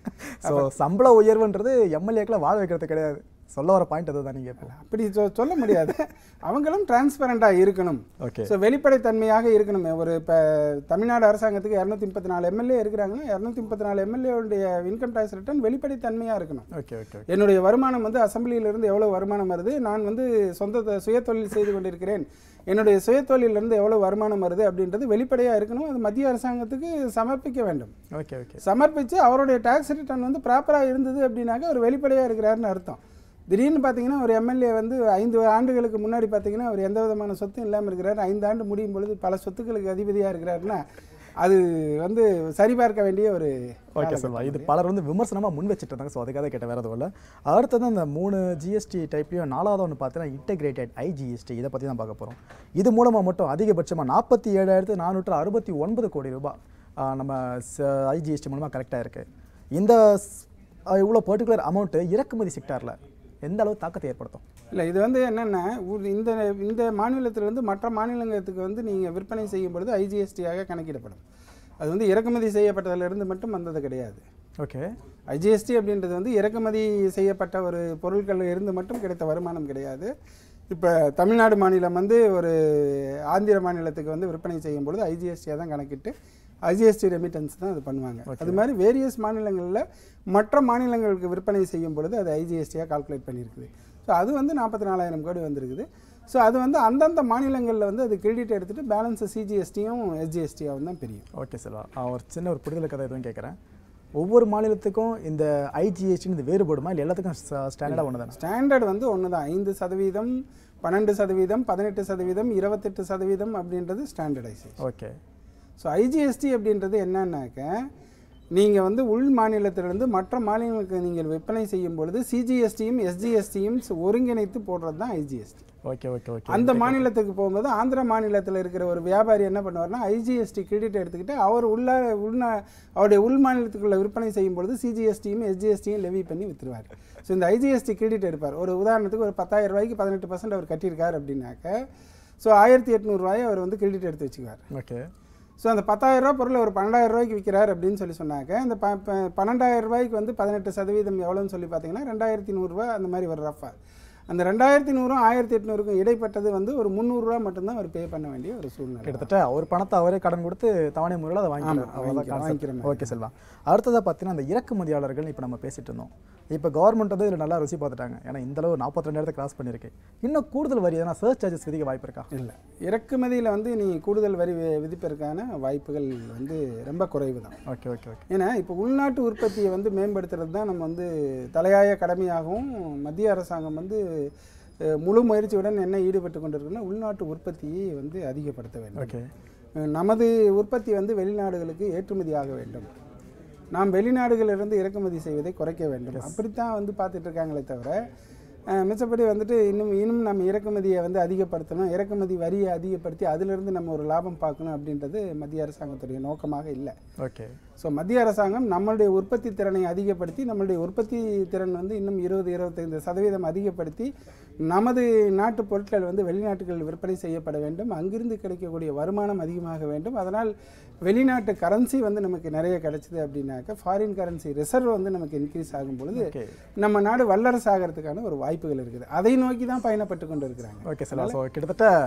ஸோ சம்பள உயர்வுன்றது எம்எல்ஏக்களை வாழ வைக்கிறது கிடையாது சொல்ல வர பாயிண்ட் அதுதான் நீங்கள் இப்போ அப்படி சொ- சொல்ல முடியாது அவங்களும் டிரான்ஸ்பரண்டாக இருக்கணும் ஓகே ஸோ வெளிப்படைத்தன்மையாக இருக்கணும் ஒரு இப்போ தமிழ்நாடு அரசாங்கத்துக்கு இரநூத்தி முப்பத்தி நாலு எம்எல்ஏ இருக்கிறாங்கன்னா இரநூத்தி முப்பத்தி நாலு எம்எல்ஏவுடைய இன்கம் டேக்ஸ் ரிட்டர்ன் வெளிப்படைத்தன்மையாக இருக்கணும் ஓகே ஓகே என்னுடைய வருமானம் வந்து அசம்பிளியிலிருந்து எவ்வளோ வருமானம் வருது நான் வந்து சொந்த த- சுயதொழில் செய்து கொண்டிருக்கிறேன் என்னுடைய சுயதொழிலிருந்து எவ்வளோ வருமானம் வருது அப்படின்றது வெளிப்படையாக இருக்கணும் அது மத்திய அரசாங்கத்துக்கு சமர்ப்பிக்க வேண்டும் ஓகே ஓகே சமர்ப்பித்து அவருடைய டேக்ஸ் ரிட்டர்ன் வந்து ப்ராப்பராக இருந்தது அப்படின்னாக்க அவர் வெளிப்படையாக இருக்கிறாருன்னு அர்த்தம் திடீர்னு பார்த்தீங்கன்னா ஒரு எம்எல்ஏ வந்து ஐந்து ஆண்டுகளுக்கு முன்னாடி பார்த்தீங்கன்னா அவர் எந்த விதமான சொத்தும் இல்லாமல் இருக்கிறார் ஐந்து ஆண்டு முடியும் பொழுது பல சொத்துக்களுக்கு அதிபதியாக இருக்கிறாருன்னா அது வந்து சரிபார்க்க வேண்டிய ஒரு ஓகே சார் இது பலர் வந்து விமர்சனமாக முன் வச்சுட்டு இருந்தாங்க ஸோ அதுக்காக கேட்ட வேறு எதுவும் இல்லை அடுத்தது அந்த மூணு ஜிஎஸ்டி டைப்லையும் நாலாவது ஒன்று பார்த்தீங்கன்னா இன்டெகிரேட்டட் ஐஜிஎஸ்டி இதை பற்றி தான் பார்க்க போகிறோம் இது மூலமாக மட்டும் அதிகபட்சமாக நாற்பத்தி ஏழாயிரத்து நானூற்று அறுபத்தி ஒன்பது கோடி ரூபாய் ஆ, நம்ம ஐஜிஎஸ்டி மூலமாக கலெக்ட் ஆயிருக்கு இந்த ஸ்- ஆ, இவ்வளோ பர்டிகுலர் அமௌண்ட்டு இறக்குமதி செக்டாரில் எந்த அளவு தாக்கத்தை ஏற்படுத்தும் இல்லை இது வந்து என்னென்னா இந்த இந்த மாநிலத்திலிருந்து மற்ற மாநிலங்களுக்கு வந்து நீங்கள் விற்பனை செய்யும் பொழுது ஐஜிஎஸ்டியாக கணக்கிடப்படும் அது வந்து இறக்குமதி செய்யப்பட்டதிலிருந்து மட்டும் வந்தது கிடையாது ஓகே ஐஜிஎஸ்டி அப்படின்றது வந்து இறக்குமதி செய்யப்பட்ட ஒரு பொருட்கள் இருந்து மட்டும் கிடைத்த வருமானம் கிடையாது இப்போ தமிழ்நாடு மாநிலம் வந்து ஒரு ஆந்திர மாநிலத்துக்கு வந்து விற்பனை செய்யும் பொழுது ஐஜிஎஸ்டியாக தான் கணக்கிட்டு ஐஜிஎஸ்டி ரெமிட்டன்ஸ் தான் அது பண்ணுவாங்க அது மாதிரி வேரியஸ் மாநிலங்களில் மற்ற மாநிலங்களுக்கு விற்பனை செய்யும் பொழுது அது ஐஜிஎஸ்டியாக கால்குலேட் பண்ணியிருக்குது ஸோ அது வந்து நாற்பத்தி நாலாயிரம் கோடி வந்திருக்குது ஸோ அது வந்து அந்தந்த மாநிலங்களில் வந்து அது கிரெடிட் எடுத்துகிட்டு பேலன்ஸ் சிஜிஎஸ்டியும் எஸ்ஜிஎஸ்டியாகவும் தான் பிரியும் ஓகே செல்வா ஆ, ஒரு சின்ன ஒரு புரிதல் கதை எதுவும் கேட்குறேன் ஒவ்வொரு மாநிலத்துக்கும் இந்த ஐஜிஎஸ்டின்னு இது வேறுபடுமா இல்லை எல்லாத்துக்கும் ஸ்டாண்டர்டாக ஒன்று தானே ஸ்டாண்டர்ட் வந்து ஒன்று தான் ஐந்து சதவீதம் பன்னெண்டு சதவீதம் பதினெட்டு சதவீதம் இருபத்தெட்டு சதவீதம் அப்படின்றது ஸ்டாண்டர்டைசேஷன் ஓகே ஸோ ஐஜிஎஸ்டி அப்படின்றது என்னன்னாக்க நீங்கள் வந்து உள் மாநிலத்திலிருந்து மற்ற மாநிலங்களுக்கு நீங்கள் விற்பனை செய்யும் பொழுது சிஜிஎஸ்டியும் எஸ்ஜிஎஸ்டியும் ஒருங்கிணைத்து போடுறது தான் ஐஜிஎஸ்டி ஓகே ஓகே ஓகே அந்த மாநிலத்துக்கு போகும்போது ஆந்திர மாநிலத்தில் இருக்கிற ஒரு வியாபாரி என்ன பண்ணுவார்னா ஐஜிஎஸ்டி கிரெடிட் எடுத்துக்கிட்டு அவர் உள்ள உள்நா அவருடைய உள் மாநிலத்துக்குள்ள விற்பனை செய்யும் பொழுது சிஜிஎஸ்டியும் எஸ்ஜிஎஸ்டியும் லெவி பண்ணி விற்றுருவார் ஸோ இந்த ஐஜிஎஸ்டி கிரெடிட் எடுப்பார் ஒரு உதாரணத்துக்கு ஒரு பத்தாயிரம் ரூபாய்க்கு பதினெட்டு பர்சன்ட் அவர் கட்டியிருக்கார் அப்படின்னாக்க ஸோ ஆயிரத்தி எட்நூறுரூவாயை அவர் வந்து கிரெடிட் எடுத்து வச்சுக்குவார் ஓகே ஸோ அந்த பத்தாயிரம் ரூபாய் பொருளை ஒரு பன்னெண்டாயிரம் ரூபாய்க்கு விற்கிறார் அப்படின்னு சொல்லி சொன்னாக்க இந்த ப ப- பன்னெண்டாயிரம் ரூபாய்க்கு வந்து பதினெட்டு சதவீதம் எவ்வளோன்னு சொல்லி பார்த்தீங்கன்னா ரெண்டாயிரத்தி நூறுரூவா அந்த மாதிரி ஒரு ரஃபா அந்த ரெண்டாயிரத்தி நூறும் ஆயிரத்தி எட்நூறுக்கும் இடைப்பட்டது வந்து ஒரு முந்நூறுரூவா மட்டும்தான் அவர் பே பண்ண வேண்டிய ஒரு சூழ்நிலை கிட்டத்தட்ட அவர் பணத்தை அவரே கடன் கொடுத்து தவணை முறையில் அதை ஆமா, வாங்கிக்கலாம் வாங்கிக்கலாம், வாங்கிக்கிற மாதிரி. ஓகே செல்வா அடுத்ததாக பார்த்தீங்கன்னா அந்த இறக்குமதியாளர்கள் இப்போ நம்ம பேசிட்டு இருந்தோம் இப்போ கவர்மெண்ட் வந்து இதில் நல்லா ருசி பார்த்துட்டாங்க ஏன்னா இந்த அளவு நாற்பத்தி ரெண்டாயிரத்தை கிராஸ் பண்ணியிருக்கு இன்னும் கூடுதல் வரி எதனா சர்ச் சார்ஜஸ் விதிக்க வாய்ப்பு இருக்கா இல்லை இறக்குமதியில் வந்து நீ கூடுதல் வரி வி- விதிப்பதற்கான வாய்ப்புகள் வந்து ரொம்ப குறைவு தான் ஓகே ஓகே ஓகே ஏன்னா இப்போ உள்நாட்டு உற்பத்தியை வந்து மேம்படுத்துறது தான் நம்ம வந்து தலையாய கடமையாகவும் மத்திய அரசாங்கம் வந்து அஹ், முழு முயற்சியுடன் என்ன ஈடுபட்டு கொண்டிருக்குன்னா உள்நாட்டு உற்பத்தியை வந்து அதிகப்படுத்த வேண்டும் ஓகே அஹ், நமது உற்பத்தி வந்து வெளிநாடுகளுக்கு ஏற்றுமதி ஆக வேண்டும் நாம் வெளிநாடுகளிலிருந்து இறக்குமதி செய்வதை குறைக்க வேண்டும் அப்படித்தான் வந்து பார்த்துட்டு இருக்காங்களே தவிர அஹ், மிச்சப்படி வந்துட்டு இன்னும் இன்னும் நம்ம இறக்குமதியை வந்து அதிகப்படுத்தணும் இறக்குமதி வரியை அதிகப்படுத்தி அதிலிருந்து நம்ம ஒரு லாபம் பார்க்கணும் அப்படின்றது மத்திய அரசாங்கத்துடைய நோக்கமாக இல்லை ஓகே ஸோ மத்திய அரசாங்கம் நம்மளுடைய உற்பத்தி திறனை அதிகப்படுத்தி நம்மளுடைய உற்பத்தி திறன் வந்து இன்னும் இருபது இருபத்தைந்து சதவீதம் அதிகப்படுத்தி நமது நாட்டு பொருட்கள் வந்து வெளிநாட்டுகளில் விற்பனை செய்யப்பட வேண்டும் அங்கிருந்து கிடைக்கக்கூடிய வருமானம் அதிகமாக வேண்டும் அதனால் வெளிநாட்டு கரன்சி வந்து நமக்கு நிறைய கிடைச்சிது அப்படின்னாக்க ஃபாரின் கரன்சி ரிசர்வ் வந்து நமக்கு இன்க்ரீஸ் ஆகும் பொழுது ஓகே நம்ம நாடு வல்லரசு ஆகிறதுக்கான ஒரு வாய்ப்புகள் இருக்குது அதை நோக்கி தான் பயணப்பட்டு கொண்டு இருக்கிறாங்க ஓகே சார் ஸோ கிட்டத்தட்ட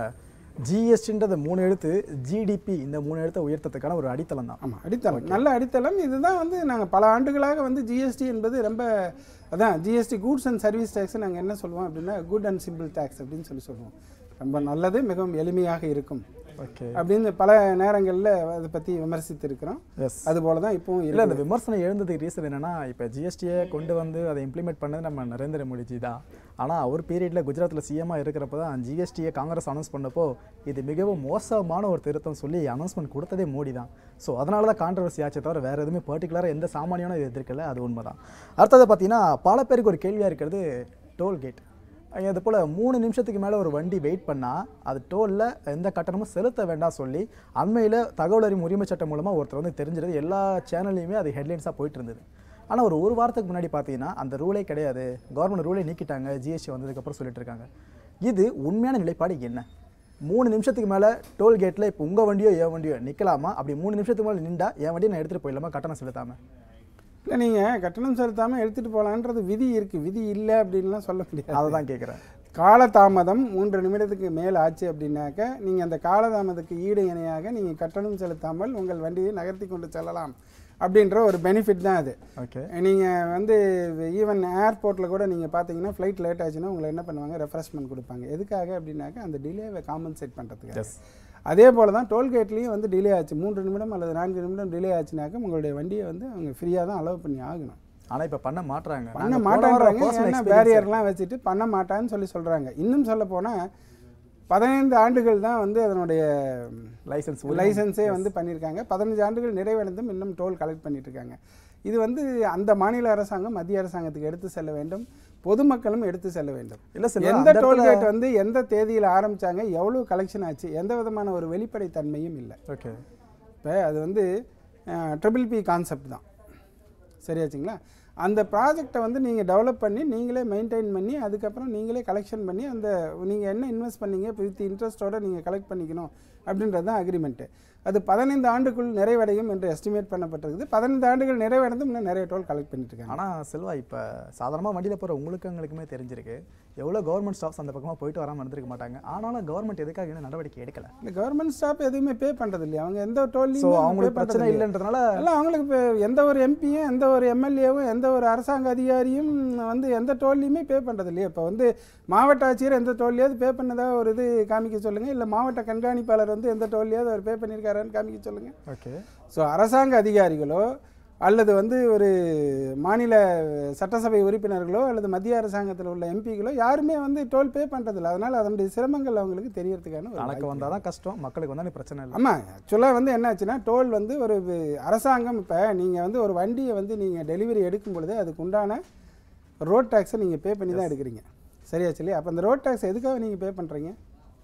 ஜிஎஸ்டின்றது மூணு எழுத்து ஜிடிபி இந்த மூணு எழுத்தை உயர்த்தத்துக்கான ஒரு அடித்தளம் தான் ஆமாம் அடித்தளம் நல்ல அடித்தளம் இதுதான் வந்து நாங்கள் பல ஆண்டுகளாக வந்து ஜிஎஸ்டி என்பது ரொம்ப அதான் GST goods and service tax நாங்கள் என்ன சொல்லுவோம் அப்படின்னா குட் அண்ட் சிம்பிள் டேக்ஸ் அப்படின்னு சொல்லி சொல்லுவோம் ரொம்ப நல்லது மிகவும் எளிமையாக இருக்கும் ஓகே அப்படின்னு பல நேரங்களில் அதை பற்றி விமர்சித்திருக்கிறோம் எஸ் அதுபோல தான் இப்போவும் இல்லை இருக்கு இந்த விமர்சனம் எழுந்ததுக்கு ரீசன் என்னன்னா இப்போ ஜிஎஸ்டியை கொண்டு வந்து அதை இம்ப்ளிமெண்ட் பண்ணது நம்ம நரேந்திர மோடிஜி தான் ஆனால் அவர் பீரியடில் குஜராத்தில் சிஎம்மாக இருக்கிறப்ப தான் ஜிஎஸ்டியை காங்கிரஸ் அனௌன்ஸ் பண்ணப்போ இது மிகவும் மோசமான ஒரு திருத்தம் சொல்லி அனௌன்ஸ்மெண்ட் கொடுத்ததே மோடி தான் ஸோ அதனால தான் கான்ட்ரவர்சி ஆச்சே தவிர வேறு எதுவுமே பர்டிகுலராக எந்த சாமானியான இது எதிர்க்கல அது உண்மை தான் அடுத்தது பார்த்தீங்கன்னா பல பேருக்கு ஒரு கேள்வியாக இருக்கிறது டோல்கேட் இது போல் மூணு நிமிஷத்துக்கு மேலே ஒரு வண்டி வெயிட் பண்ணால் அது டோலில் எந்த கட்டணமும் செலுத்த வேண்டாம் சொல்லி அண்மையில் தகவல் அறியும் உரிமை சட்டம் மூலமாக ஒருத்தர் வந்து தெரிஞ்சிருது எல்லா சேனல்லையுமே அது ஹெட்லைன்ஸாக போயிட்டு இருந்தது ஆனால் ஒரு ஒரு வாரத்துக்கு முன்னாடி பார்த்தீங்கன்னா அந்த ரூலே கிடையாது கவர்மெண்ட் ரூலே நீக்கிட்டாங்க ஜிஎஸ்டி வந்ததுக்கப்புறம் சொல்லிட்டு இருக்காங்க இது உண்மையான நிலைப்பாடு என்ன மூணு நிமிஷத்துக்கு மேலே டோல்கேட்டில் இப்போ உங்கள் வண்டியோ என் வண்டியோ நிற்கலாமா அப்படி மூணு நிமிஷத்துக்கு மேலே நின்றா என் வண்டியை நான் எடுத்துகிட்டு போயிடலாமா கட்டணம் செலுத்தாமல் இல்லை நீங்கள் கட்டணம் செலுத்தாமல் எடுத்துகிட்டு போகலான்றது விதி இருக்குது விதி இல்லை அப்படின்லாம் சொல்ல முடியாது அதை தான் கேட்குறேன் காலதாமதம் மூன்று நிமிடத்துக்கு மேல் ஆச்சு அப்படின்னாக்க நீங்கள் அந்த காலதாமதத்துக்கு ஈடு இணையாக நீங்கள் கட்டணம் செலுத்தாமல் உங்கள் வண்டியை நகர்த்தி கொண்டு செல்லலாம் அப்படின்ற ஒரு பெனிஃபிட் தான் அது ஓகே நீங்கள் வந்து ஈவன் ஏர்போர்ட்டில் கூட நீங்கள் பார்த்தீங்கன்னா ஃப்ளைட் லேட் ஆச்சுன்னா உங்களை என்ன பண்ணுவாங்க ரெஃப்ரெஷ்மெண்ட் கொடுப்பாங்க எதுக்காக அப்படின்னாக்க அந்த டிலேவை காம்பன்சேட் பண்ணுறதுக்கு எஸ் அதே போல் தான் டோல்கேட்லேயும் வந்து டிலே ஆச்சு மூன்று நிமிடம் அல்லது நான்கு நிமிடம் டிலே ஆச்சுனாக்க உங்களுடைய வண்டியை வந்து அவங்க ஃப்ரீயாக தான் அலோவ் பண்ணி ஆகணும் ஆனால் இப்போ பண்ண மாட்றாங்க பண்ண நாங்க போன வாரம் மாட்டான்றாங்க personal ஏன்னா experience- பேரியர்லாம் வச்சுட்டு பண்ண மாட்டான்னு சொல்லி சொல்கிறாங்க இன்னும் சொல்ல போனால் பதினைந்து ஆண்டுகள் தான் வந்து அதனுடைய லைசன்ஸ் லைசன்ஸே வந்து பண்ணியிருக்காங்க பதினஞ்சு ஆண்டுகள் நிறைவடைந்தும் இன்னும் டோல் கலெக்ட் பண்ணிட்டு இருக்காங்க இது வந்து அந்த மாநில அரசாங்கம் மத்திய அரசாங்கத்துக்கு எடுத்து செல்ல வேண்டும் பொதுமக்களும் எடுத்து செல்ல வேண்டும் இல்ல சார் எந்த டோல்கேட் வந்து எந்த தேதியில் ஆரம்பிச்சாங்க எவ்வளோ கலெக்ஷன் ஆச்சு எந்த விதமான ஒரு வெளிப்படைத்தன்மையும் இல்லை ஓகே இப்போ அது வந்து ட்ரிபிள் பி கான்செப்ட் தான் சரியாச்சுங்களா அந்த ப்ராஜெக்டை வந்து நீங்கள் டெவலப் பண்ணி நீங்களே மெயின்டைன் பண்ணி அதுக்கப்புறம் நீங்களே கலெக்ஷன் பண்ணி அந்த நீங்கள் என்ன இன்வெஸ்ட் பண்ணீங்க வித் இன்ட்ரெஸ்ட்டோட நீங்கள் கலெக்ட் பண்ணிக்கணும் அப்படின்றது தான் அக்ரிமெண்ட்டு அது பதினைந்து ஆண்டுக்குள் நிறைவடையும் என்று எஸ்டிமேட் பண்ணப்பட்டிருக்குது பதினைந்து ஆண்டுகள் நிறைவடைந்தும் இன்னும் நிறைய டோல் கலெக்ட் பண்ணிட்டு இருக்காங்க ஆனா செல்வா இப்போ சாதாரணமாக வண்டியில் போகிற உங்களுக்கு எங்களுக்குமே தெரிஞ்சிருக்கு எவ்வளோ கவர்மெண்ட் ஸ்டாஃப்ஸ் அந்த பக்கமாக போயிட்டு வராமல் இருந்திருக்க மாட்டாங்க ஆனாலும் கவர்மெண்ட் எதுக்காக இன்னும் நடவடிக்கை எடுக்கல இந்த கவர்மெண்ட் ஸ்டாஃப் எதுவுமே பே பண்ணுறது இல்லையா அவங்க எந்த ஸோ டோல்லையும் அவங்களுக்கு பிரச்சனை இல்லைன்றதுனால எல்லாம் அவங்களுக்கு இப்போ எந்த ஒரு எம்பியும் எந்த ஒரு எம்எல்ஏவும் எந்த ஒரு அரசாங்க அதிகாரியும் வந்து எந்த டோல்லையுமே பே பண்ணுறது இல்லையா இப்போ வந்து மாவட்ட ஆட்சியர் எந்த டோல்லையாவது பே பண்ணதா ஒரு இது காமிக்க சொல்லுங்கள் இல்லை மாவட்ட கண்காணிப்பாளர் வந்து எந்த டோல்லையாவது அவர் பே பண்ணியிருக்காரான்னு காமிக்க சொல்லுங்கள் ஓகே ஸோ அரசாங்க அதிகாரிகளோ அல்லது வந்து ஒரு மாநில சட்டசபை உறுப்பினர்களோ அல்லது மத்திய அரசாங்கத்தில் உள்ள எம்பிகளோ யாருமே வந்து டோல் பே பண்ணுறதில்ல அதனால் அதனுடைய சிரமங்கள் அவங்களுக்கு தெரியறதுக்கான ஒரு கணக்கு வந்தால் தான் கஷ்டம் மக்களுக்கு வந்தால் பிரச்சனை இல்லை ஆமாம் ஆக்சுவலாக வந்து என்னாச்சுன்னா டோல் வந்து ஒரு வி- அரசாங்கம் இப்போ நீங்கள் வந்து ஒரு வண்டியை வந்து நீங்கள் டெலிவரி எடுக்கும் பொழுது அதுக்கு உண்டான ரோட் டேக்ஸை நீங்கள் பே பண்ணி தான் எடுக்கிறீங்க சரியா சொல்லி அப்போ அந்த ரோட் டேக்ஸ் எதுக்காக நீங்கள் பே பண்ணுறீங்க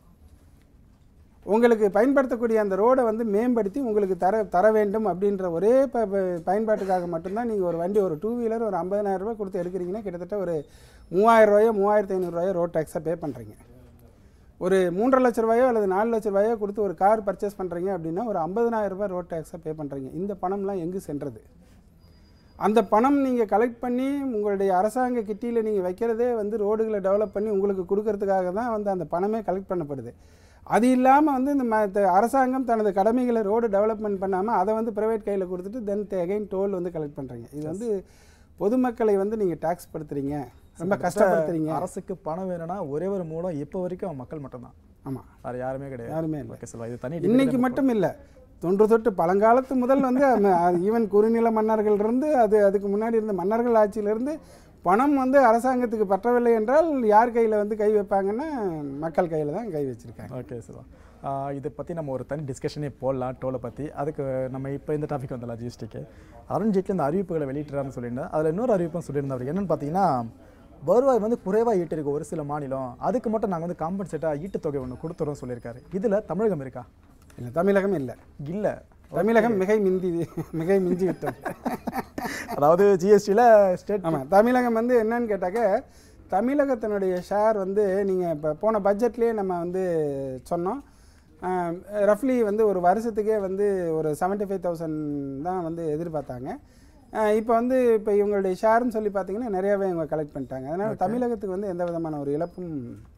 உங்களுக்கு பயன்படுத்தக்கூடிய அந்த ரோடை வந்து மேம்படுத்தி உங்களுக்கு தர தர வேண்டும் அப்படின்ற ஒரே ப ப- பயன்பாட்டுக்காக மட்டும்தான் நீங்கள் ஒரு வண்டி ஒரு டூ வீலர் ஒரு 50000 ரூபாய் கொடுத்து எடுக்கிறீங்கன்னா கிட்டத்தட்ட ஒரு மூவாயிரம் ரூபாயோ மூவாயிரத்தி ஐநூறுரூவாயோ ரோட் டேக்ஸை பே பண்ணுறீங்க ஒரு மூன்றரை லட்ச ரூபாயோ அல்லது நாலு லட்ச ரூபாயோ கொடுத்து ஒரு கார் பர்ச்சேஸ் பண்ணுறீங்க அப்படின்னா ஒரு 50000 ரூபாய் ரோட் டேக்ஸை பே பண்ணுறீங்க இந்த பணம்லாம் எங்கே சென்றது அந்த பணம் நீங்கள் கலெக்ட் பண்ணி உங்களுடைய அரசாங்க கிட்டியில் நீங்கள் வைக்கிறதே வந்து ரோடுகளை டெவலப் பண்ணி உங்களுக்கு கொடுக்கறதுக்காக தான் வந்து அந்த பணமே கலெக்ட் பண்ணப்படுது அது இல்லாமல் வந்து இந்த ம- த- அரசாங்கம் தனது கடமைகளை ரோடு டெவலப்மெண்ட் பண்ணாமல் அதை வந்து ப்ரைவேட் கையில் கொடுத்துட்டு தென் அகைன் டோல் வந்து கலெக்ட் பண்ணுறீங்க இது வந்து பொதுமக்களை வந்து நீங்கள் டேக்ஸ் படுத்துறீங்க ரொம்ப கஷ்டப்படுத்துறீங்க அரசுக்கு பணம் வேணும்னா ஒரே ஒரு மூலம் இப்போ வரைக்கும் மக்கள் மட்டும்தான் ஆமாம் வேறு யாருமே கிடையாது யாருமே இல்லை ஓகே செல்வா இது தனி இன்னைக்கு மட்டும் இல்லை தொன்று தொட்டு பழங்காலத்து முதல் வந்து ஈவன் குறுநில மன்னர்கள் இருந்து அது அதுக்கு முன்னாடி இருந்த மன்னர்கள் ஆட்சியிலிருந்து பணம் வந்து அரசாங்கத்துக்கு பற்றவில்லை என்றால் யார் கையில் வந்து கை வைப்பாங்கன்னா மக்கள் கையில் தான் கை வச்சிருக்காங்க ஓகே செல்வா ஆஹ் இதை பற்றி நம்ம ஒரு தனி டிஸ்கஷனே போடலாம் டோலை பற்றி அதுக்கு நம்ம இப்போ இந்த டாபிக் வந்துடலாம் ஜிஎஸ்டிக்கு அருண் ஜேட்லி இந்த அறிவிப்புகளை வெளியிட்டாருன்னு சொல்லியிருந்தேன் அதில் இன்னொரு அறிவிப்பும் சொல்லியிருந்தார் என்னன்னு பார்த்தீங்கன்னா வருவாய் வந்து குறைவாக ஈட்டிருக்கு ஒரு சில மாநிலம் அதுக்கு மட்டும் நாங்கள் வந்து காம்பன்சேட்டாக ஈட்டுத்தொகை ஒன்று கொடுத்துறோம் சொல்லியிருக்காரு இதில் தமிழகம் இருக்கா இல்லை தமிழகம் இல்லை இல்லை தமிழகம் மிகை மிந்தி மிகை மிஞ்சி விட்டது அதாவது ஜிஎஸ்டியில் ஸ்டேட் ஆமாம் தமிழகம் வந்து என்னன்னு கேட்டாக்க தமிழகத்தினுடைய ஷேர் வந்து நீங்கள் இப்போ போன பட்ஜெட்லேயே நம்ம வந்து சொன்னோம் ரஃப்லி வந்து ஒரு வருஷத்துக்கே வந்து ஒரு செவன்ட்டி ஃபைவ் தௌசண்ட் தான் வந்து எதிர்பார்த்தாங்க அஹ் இப்போ வந்து இப்போ இவங்களுடைய ஷேர்னு சொல்லி பார்த்தீங்கன்னா நிறையாவே இவங்க கலெக்ட் பண்ணிட்டாங்க அதனால் தமிழகத்துக்கு வந்து எந்த விதமான ஒரு இழப்பும்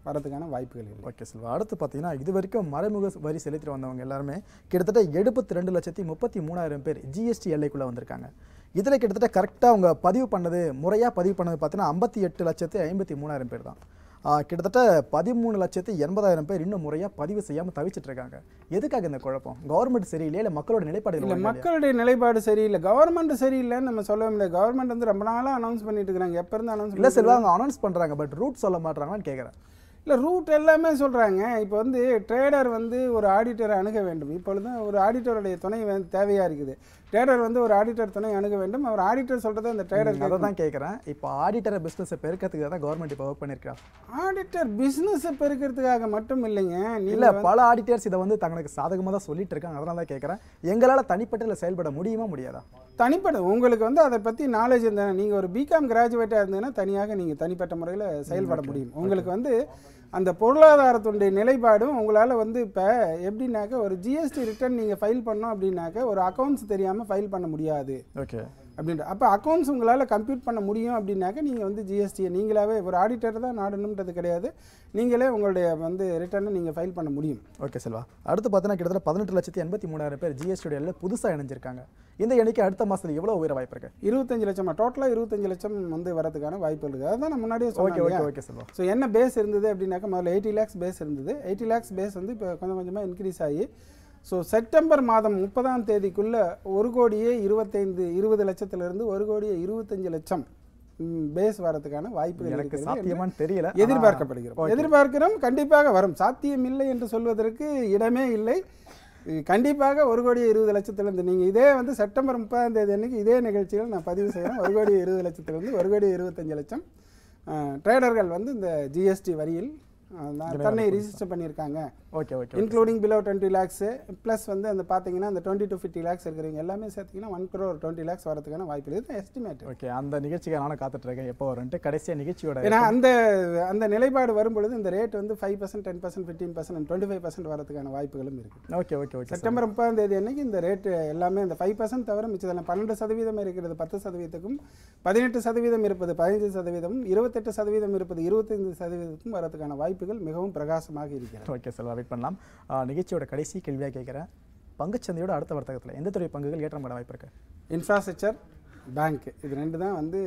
வரதுக்கான வாய்ப்புகள் இல்லை ஓகே செல்வா அடுத்து பார்த்தீங்கன்னா இது வரைக்கும் மறைமுக வரி செலுத்திட்டு வந்தவங்க எல்லாருமே கிட்டத்தட்ட எழுபத்தி ரெண்டு லட்சத்தி முப்பத்தி மூணாயிரம் பேர் ஜிஎஸ்டி எல்லைக்குள்ளே வந்திருக்காங்க இதில் கிட்டத்தட்ட கரெக்டாக அவங்க பதிவு பண்ணது முறையாக பதிவு பண்ணது பார்த்தீங்கன்னா ஐம்பத்தி எட்டு லட்சத்தி ஐம்பத்தி மூணாயிரம் பேர் தான் ஆ, கிட்டத்தட்ட பதிமூணு லட்சத்தி எண்பதாயிரம் பேர் இன்னும் முறையாக பதிவு செய்யாமல் தவிச்சிட்டு இருக்காங்க எதுக்காக இந்த குழப்பம் கவர்மெண்ட் சரியில்லையா இல்லை மக்களோட நிலைப்பாடு இல்லை இல்லை மக்களுடைய நிலைப்பாடு சரியில்லை கவர்மெண்ட் சரியில்லைன்னு நம்ம சொல்லவே முடியாது கவர்மெண்ட் வந்து ரொம்ப நாளாக அனௌன்ஸ் பண்ணிட்டு இருக்காங்க எப்போ இருந்து அனௌன்ஸ் இல்லை செல்வா அவங்க அனௌன்ஸ் பண்ணுறாங்க பட் ரூட் சொல்ல மாட்டாங்களான்னு கேட்குறேன் இல்லை ரூட் எல்லாமே சொல்கிறாங்க இப்போ வந்து ட்ரேடர் வந்து ஒரு ஆடிட்டரை அணுக வேண்டும் இப்பொழுது ஒரு ஆடிட்டருடைய துணை வந்து தேவையாக இருக்குது ட்ரேடர் வந்து ஒரு ஆடிட்டர் துணை அணுக வேண்டும் அவர் ஆடிட்டர் சொல்கிறத அந்த ட்ரேடர் அதை தான் கேட்குறேன் இப்போ ஆடிட்டர் பிஸ்னஸை பெருக்கிறதுக்கு தான் கவர்மெண்ட் இப்போ ஒர்க் பண்ணியிருக்கா ஆடிட்டர் பிஸ்னஸை பெருக்கிறதுக்காக மட்டும் இல்லைங்க இல்ல நீங்கள் பல ஆடிட்டர்ஸ் இதை வந்து தங்களுக்கு சாதகமாக தான் சொல்லிட்டு இருக்காங்க அதனால தான் கேட்குறேன் எங்களால் தனிப்பட்ட இதுல செயல்பட முடியுமா முடியாதா தனிப்பட்ட உங்களுக்கு வந்து அதை பற்றி நாலேஜ் இருந்தா நீங்கள் ஒரு பிகாம் கிராஜுவேட்டாக இருந்தீங்கன்னா தனியாக நீங்கள் தனிப்பட்ட முறையில் செயல்பட முடியும் உங்களுக்கு வந்து அந்த பொருளாதாரத்துடைய நிலைப்பாடும் உங்களால் வந்து இப்போ எப்படின்னாக்க ஒரு ஜிஎஸ்டி ரிட்டர்ன் நீங்கள் ஃபைல் பண்ணோம் அப்படின்னாக்க ஒரு அக்கௌண்ட்ஸ் தெரியாமல் ஃபைல் பண்ண முடியாது ஓகே அப்படின்ற அப்போ அக்கௌண்ட்ஸ் உங்களால் கம்ப்யூட் பண்ண முடியும் அப்படின்னாக்க நீங்கள் வந்து ஜிஎஸ்டியை நீங்களாவே ஒரு ஆடிட்டர் தான் நாடணுன்றது கிடையாது நீங்களே உங்களுடைய வந்து ரிட்டர்னை நீங்கள் ஃபைல் பண்ண முடியும் ஓகே செல்வா அடுத்து பார்த்தீங்கன்னா கிட்டத்தட்ட பதினெட்டு லட்சத்தி எண்பத்தி மூணாயிரம் பேர் ஜிஎஸ்டியில் புதுசாக இணைஞ்சிருக்காங்க இந்த எண்ணிக்கை அடுத்த மாதத்துல எவ்வளோ உயர வாய்ப்பு இருக்கு இருபத்தஞ்சு லட்சமா டோட்டலாக இருபத்தஞ்சு லட்சம் வந்து வரதுக்கான வாய்ப்பு இருக்குது அதுதான் நான் முன்னாடியே ஓகே ஓகே சொன்னேன் ஓகே செல்வா ஸோ என்ன பேஸ் இருந்தது அப்படின்னாக்கா முதல்ல எயிட்டி லேக்ஸ் பேஸ் இருந்தது எயிட்டி லேக்ஸ் பேஸ் வந்து இப்போ கொஞ்சம் கொஞ்சமாக இன்க்ரீஸ் ஆகி ஸோ செப்டம்பர் மாதம் முப்பதாம் தேதிக்குள்ளே ஒரு கோடியே இருபத்தைந்து இருபது லட்சத்திலிருந்து ஒரு கோடியே இருபத்தஞ்சு லட்சம் பேஸ் வரதுக்கான வாய்ப்புகள் எனக்கு இருக்கிறது என்று சாத்தியமான்னு தெரியல எதிர்பார்க்கப்படுகிறோம் எதிர்பார்க்கிறோம் கண்டிப்பாக வரும் சாத்தியம் இல்லை என்று சொல்வதற்கு இடமே இல்லை இது கண்டிப்பாக ஒரு கோடி இருபது லட்சத்திலிருந்து நீங்கள் இதே வந்து செப்டம்பர் முப்பதாம் தேதி அன்னைக்கு இதே நிகழ்ச்சியில் நான் பதிவு செய்கிறேன் ஒரு கோடி இருபது லட்சத்திலிருந்து ஒரு கோடி இருபத்தஞ்சு லட்சம் ட்ரேடர்கள் வந்து இந்த ஜிஎஸ்டி வரியில் அஹ், நான் தன்னை ரிஜிஸ்டர் பண்ணியிருக்காங்க okay okay including below twenty lakhs plus வந்து அந்த பார்த்தீங்கன்னா அந்த டுவெண்ட்டி டு ஃபிஃப்டி லேக்ஸ் இருக்கிறவங்க எல்லாமே சேர்த்திங்கன்னா ஒன் crore டுவெண்ட்டி லேக்ஸ் வரதுக்கான வாய்ப்பு இருக்குது எஸ்டிமேட் ஓகே அந்த நிகழ்ச்சிக்கு நானும் காத்துட்டு இருக்கேன் எப்போ வரும்ட்டு கடைசியாக நிகழ்ச்சியோட ஏன்னா அந்த அந்த நிலைப்பாடு வரும்பொழுது இந்த ரேட் வந்து five percent ten percent fifteen percent twenty five percent வரதுக்கான வாய்ப்புகளும் இருக்குது ஓகே ஓகே ஓகே செப்டம்பர் முப்பதாம் தேதி அன்னைக்கு இந்த ரேட்டு எல்லாமே இந்த ஃபைவ் பர்சன்ட் தவிர மிச்சதெல்லாம் பன்னெண்டு சதவீதம் இருக்கிறது பத்து சதவீதத்துக்கும் பதினெட்டு சதவீதம் இருப்பது பதினைஞ்சு சதவீதமும் இருபத்தெட்டு சதவீதம் இருப்பது இருபத்தைந்து சதவீதத்துக்கும் வரதுக்கான வாய்ப்புகள் மிகவும் பிரகாசமாக இருக்கிறது ஓகே செல்வா வெயிட் பண்ணலாம் ஆ, நிகழ்ச்சியோட கடைசி கேள்வியாக கேட்குறேன் பங்குச்சந்தையோட அடுத்த வர்த்தகத்தில் எந்த துறை பங்குகள் ஏற்றம் காண வாய்ப்பு இருக்கு இன்ஃப்ராஸ்ட்ரக்சர் பேங்க் இது ரெண்டு தான் வந்து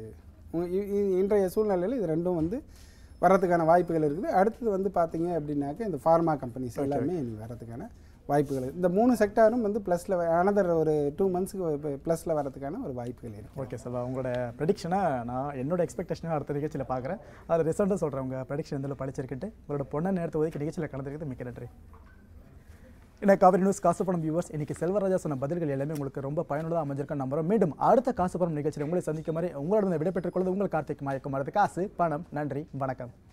உ- இ- இ- இன்றைய சூழ்நிலையில் இது ரெண்டும் வந்து வரதுக்கான வாய்ப்புகள் இருக்குது அடுத்தது வந்து பார்த்தீங்க அப்படின்னாக்க இந்த ஃபார்மா கம்பெனிஸ் எல்லாமே இனி வரதுக்கான வாய்ப்புகள் இருக்கு. இந்த மூணு செக்டாரும் வந்து ப்ளஸில் அனதர் ஒரு டூ மந்த்ஸுக்கு ப்ளஸில் வரதுக்கான ஒரு வாய்ப்புகள் இருக்குது ஓகே செல்வா உங்களோட ப்ரெடிக்ஷனை நான் என்னோட எக்ஸ்பெக்டேஷனை அடுத்த நிகழ்ச்சியில் பார்க்குறேன் அது ரிசல்ட்டும் சொல்கிறேன் உங்கள் ப்ரெடிக்ஷன் எந்த படிச்சிருக்கிட்டு உங்களோட பொண்ணை நேரத்தை ஒதுக்கி நிகழ்ச்சியில் கலந்துருக்கு மிக்க நன்றி என்ன காவிரி நியூஸ் காசுப்பணம் வியூவர்ஸ் இன்னைக்கு செல்வராஜா சொன்ன பதில்கள் எல்லாமே உங்களுக்கு ரொம்ப பயனுள்ளதாக அமைஞ்சிருக்க நம்புறோம் மீண்டும் அடுத்த காசுப்பணம் நிகழ்ச்சியில் உங்களை சந்திக்கும் மாதிரி உங்களோட விடைபெற்றுக் கொள்வது உங்கள் கார்த்திக் மாயக்கும் அடுத்த காசு பணம் நன்றி வணக்கம்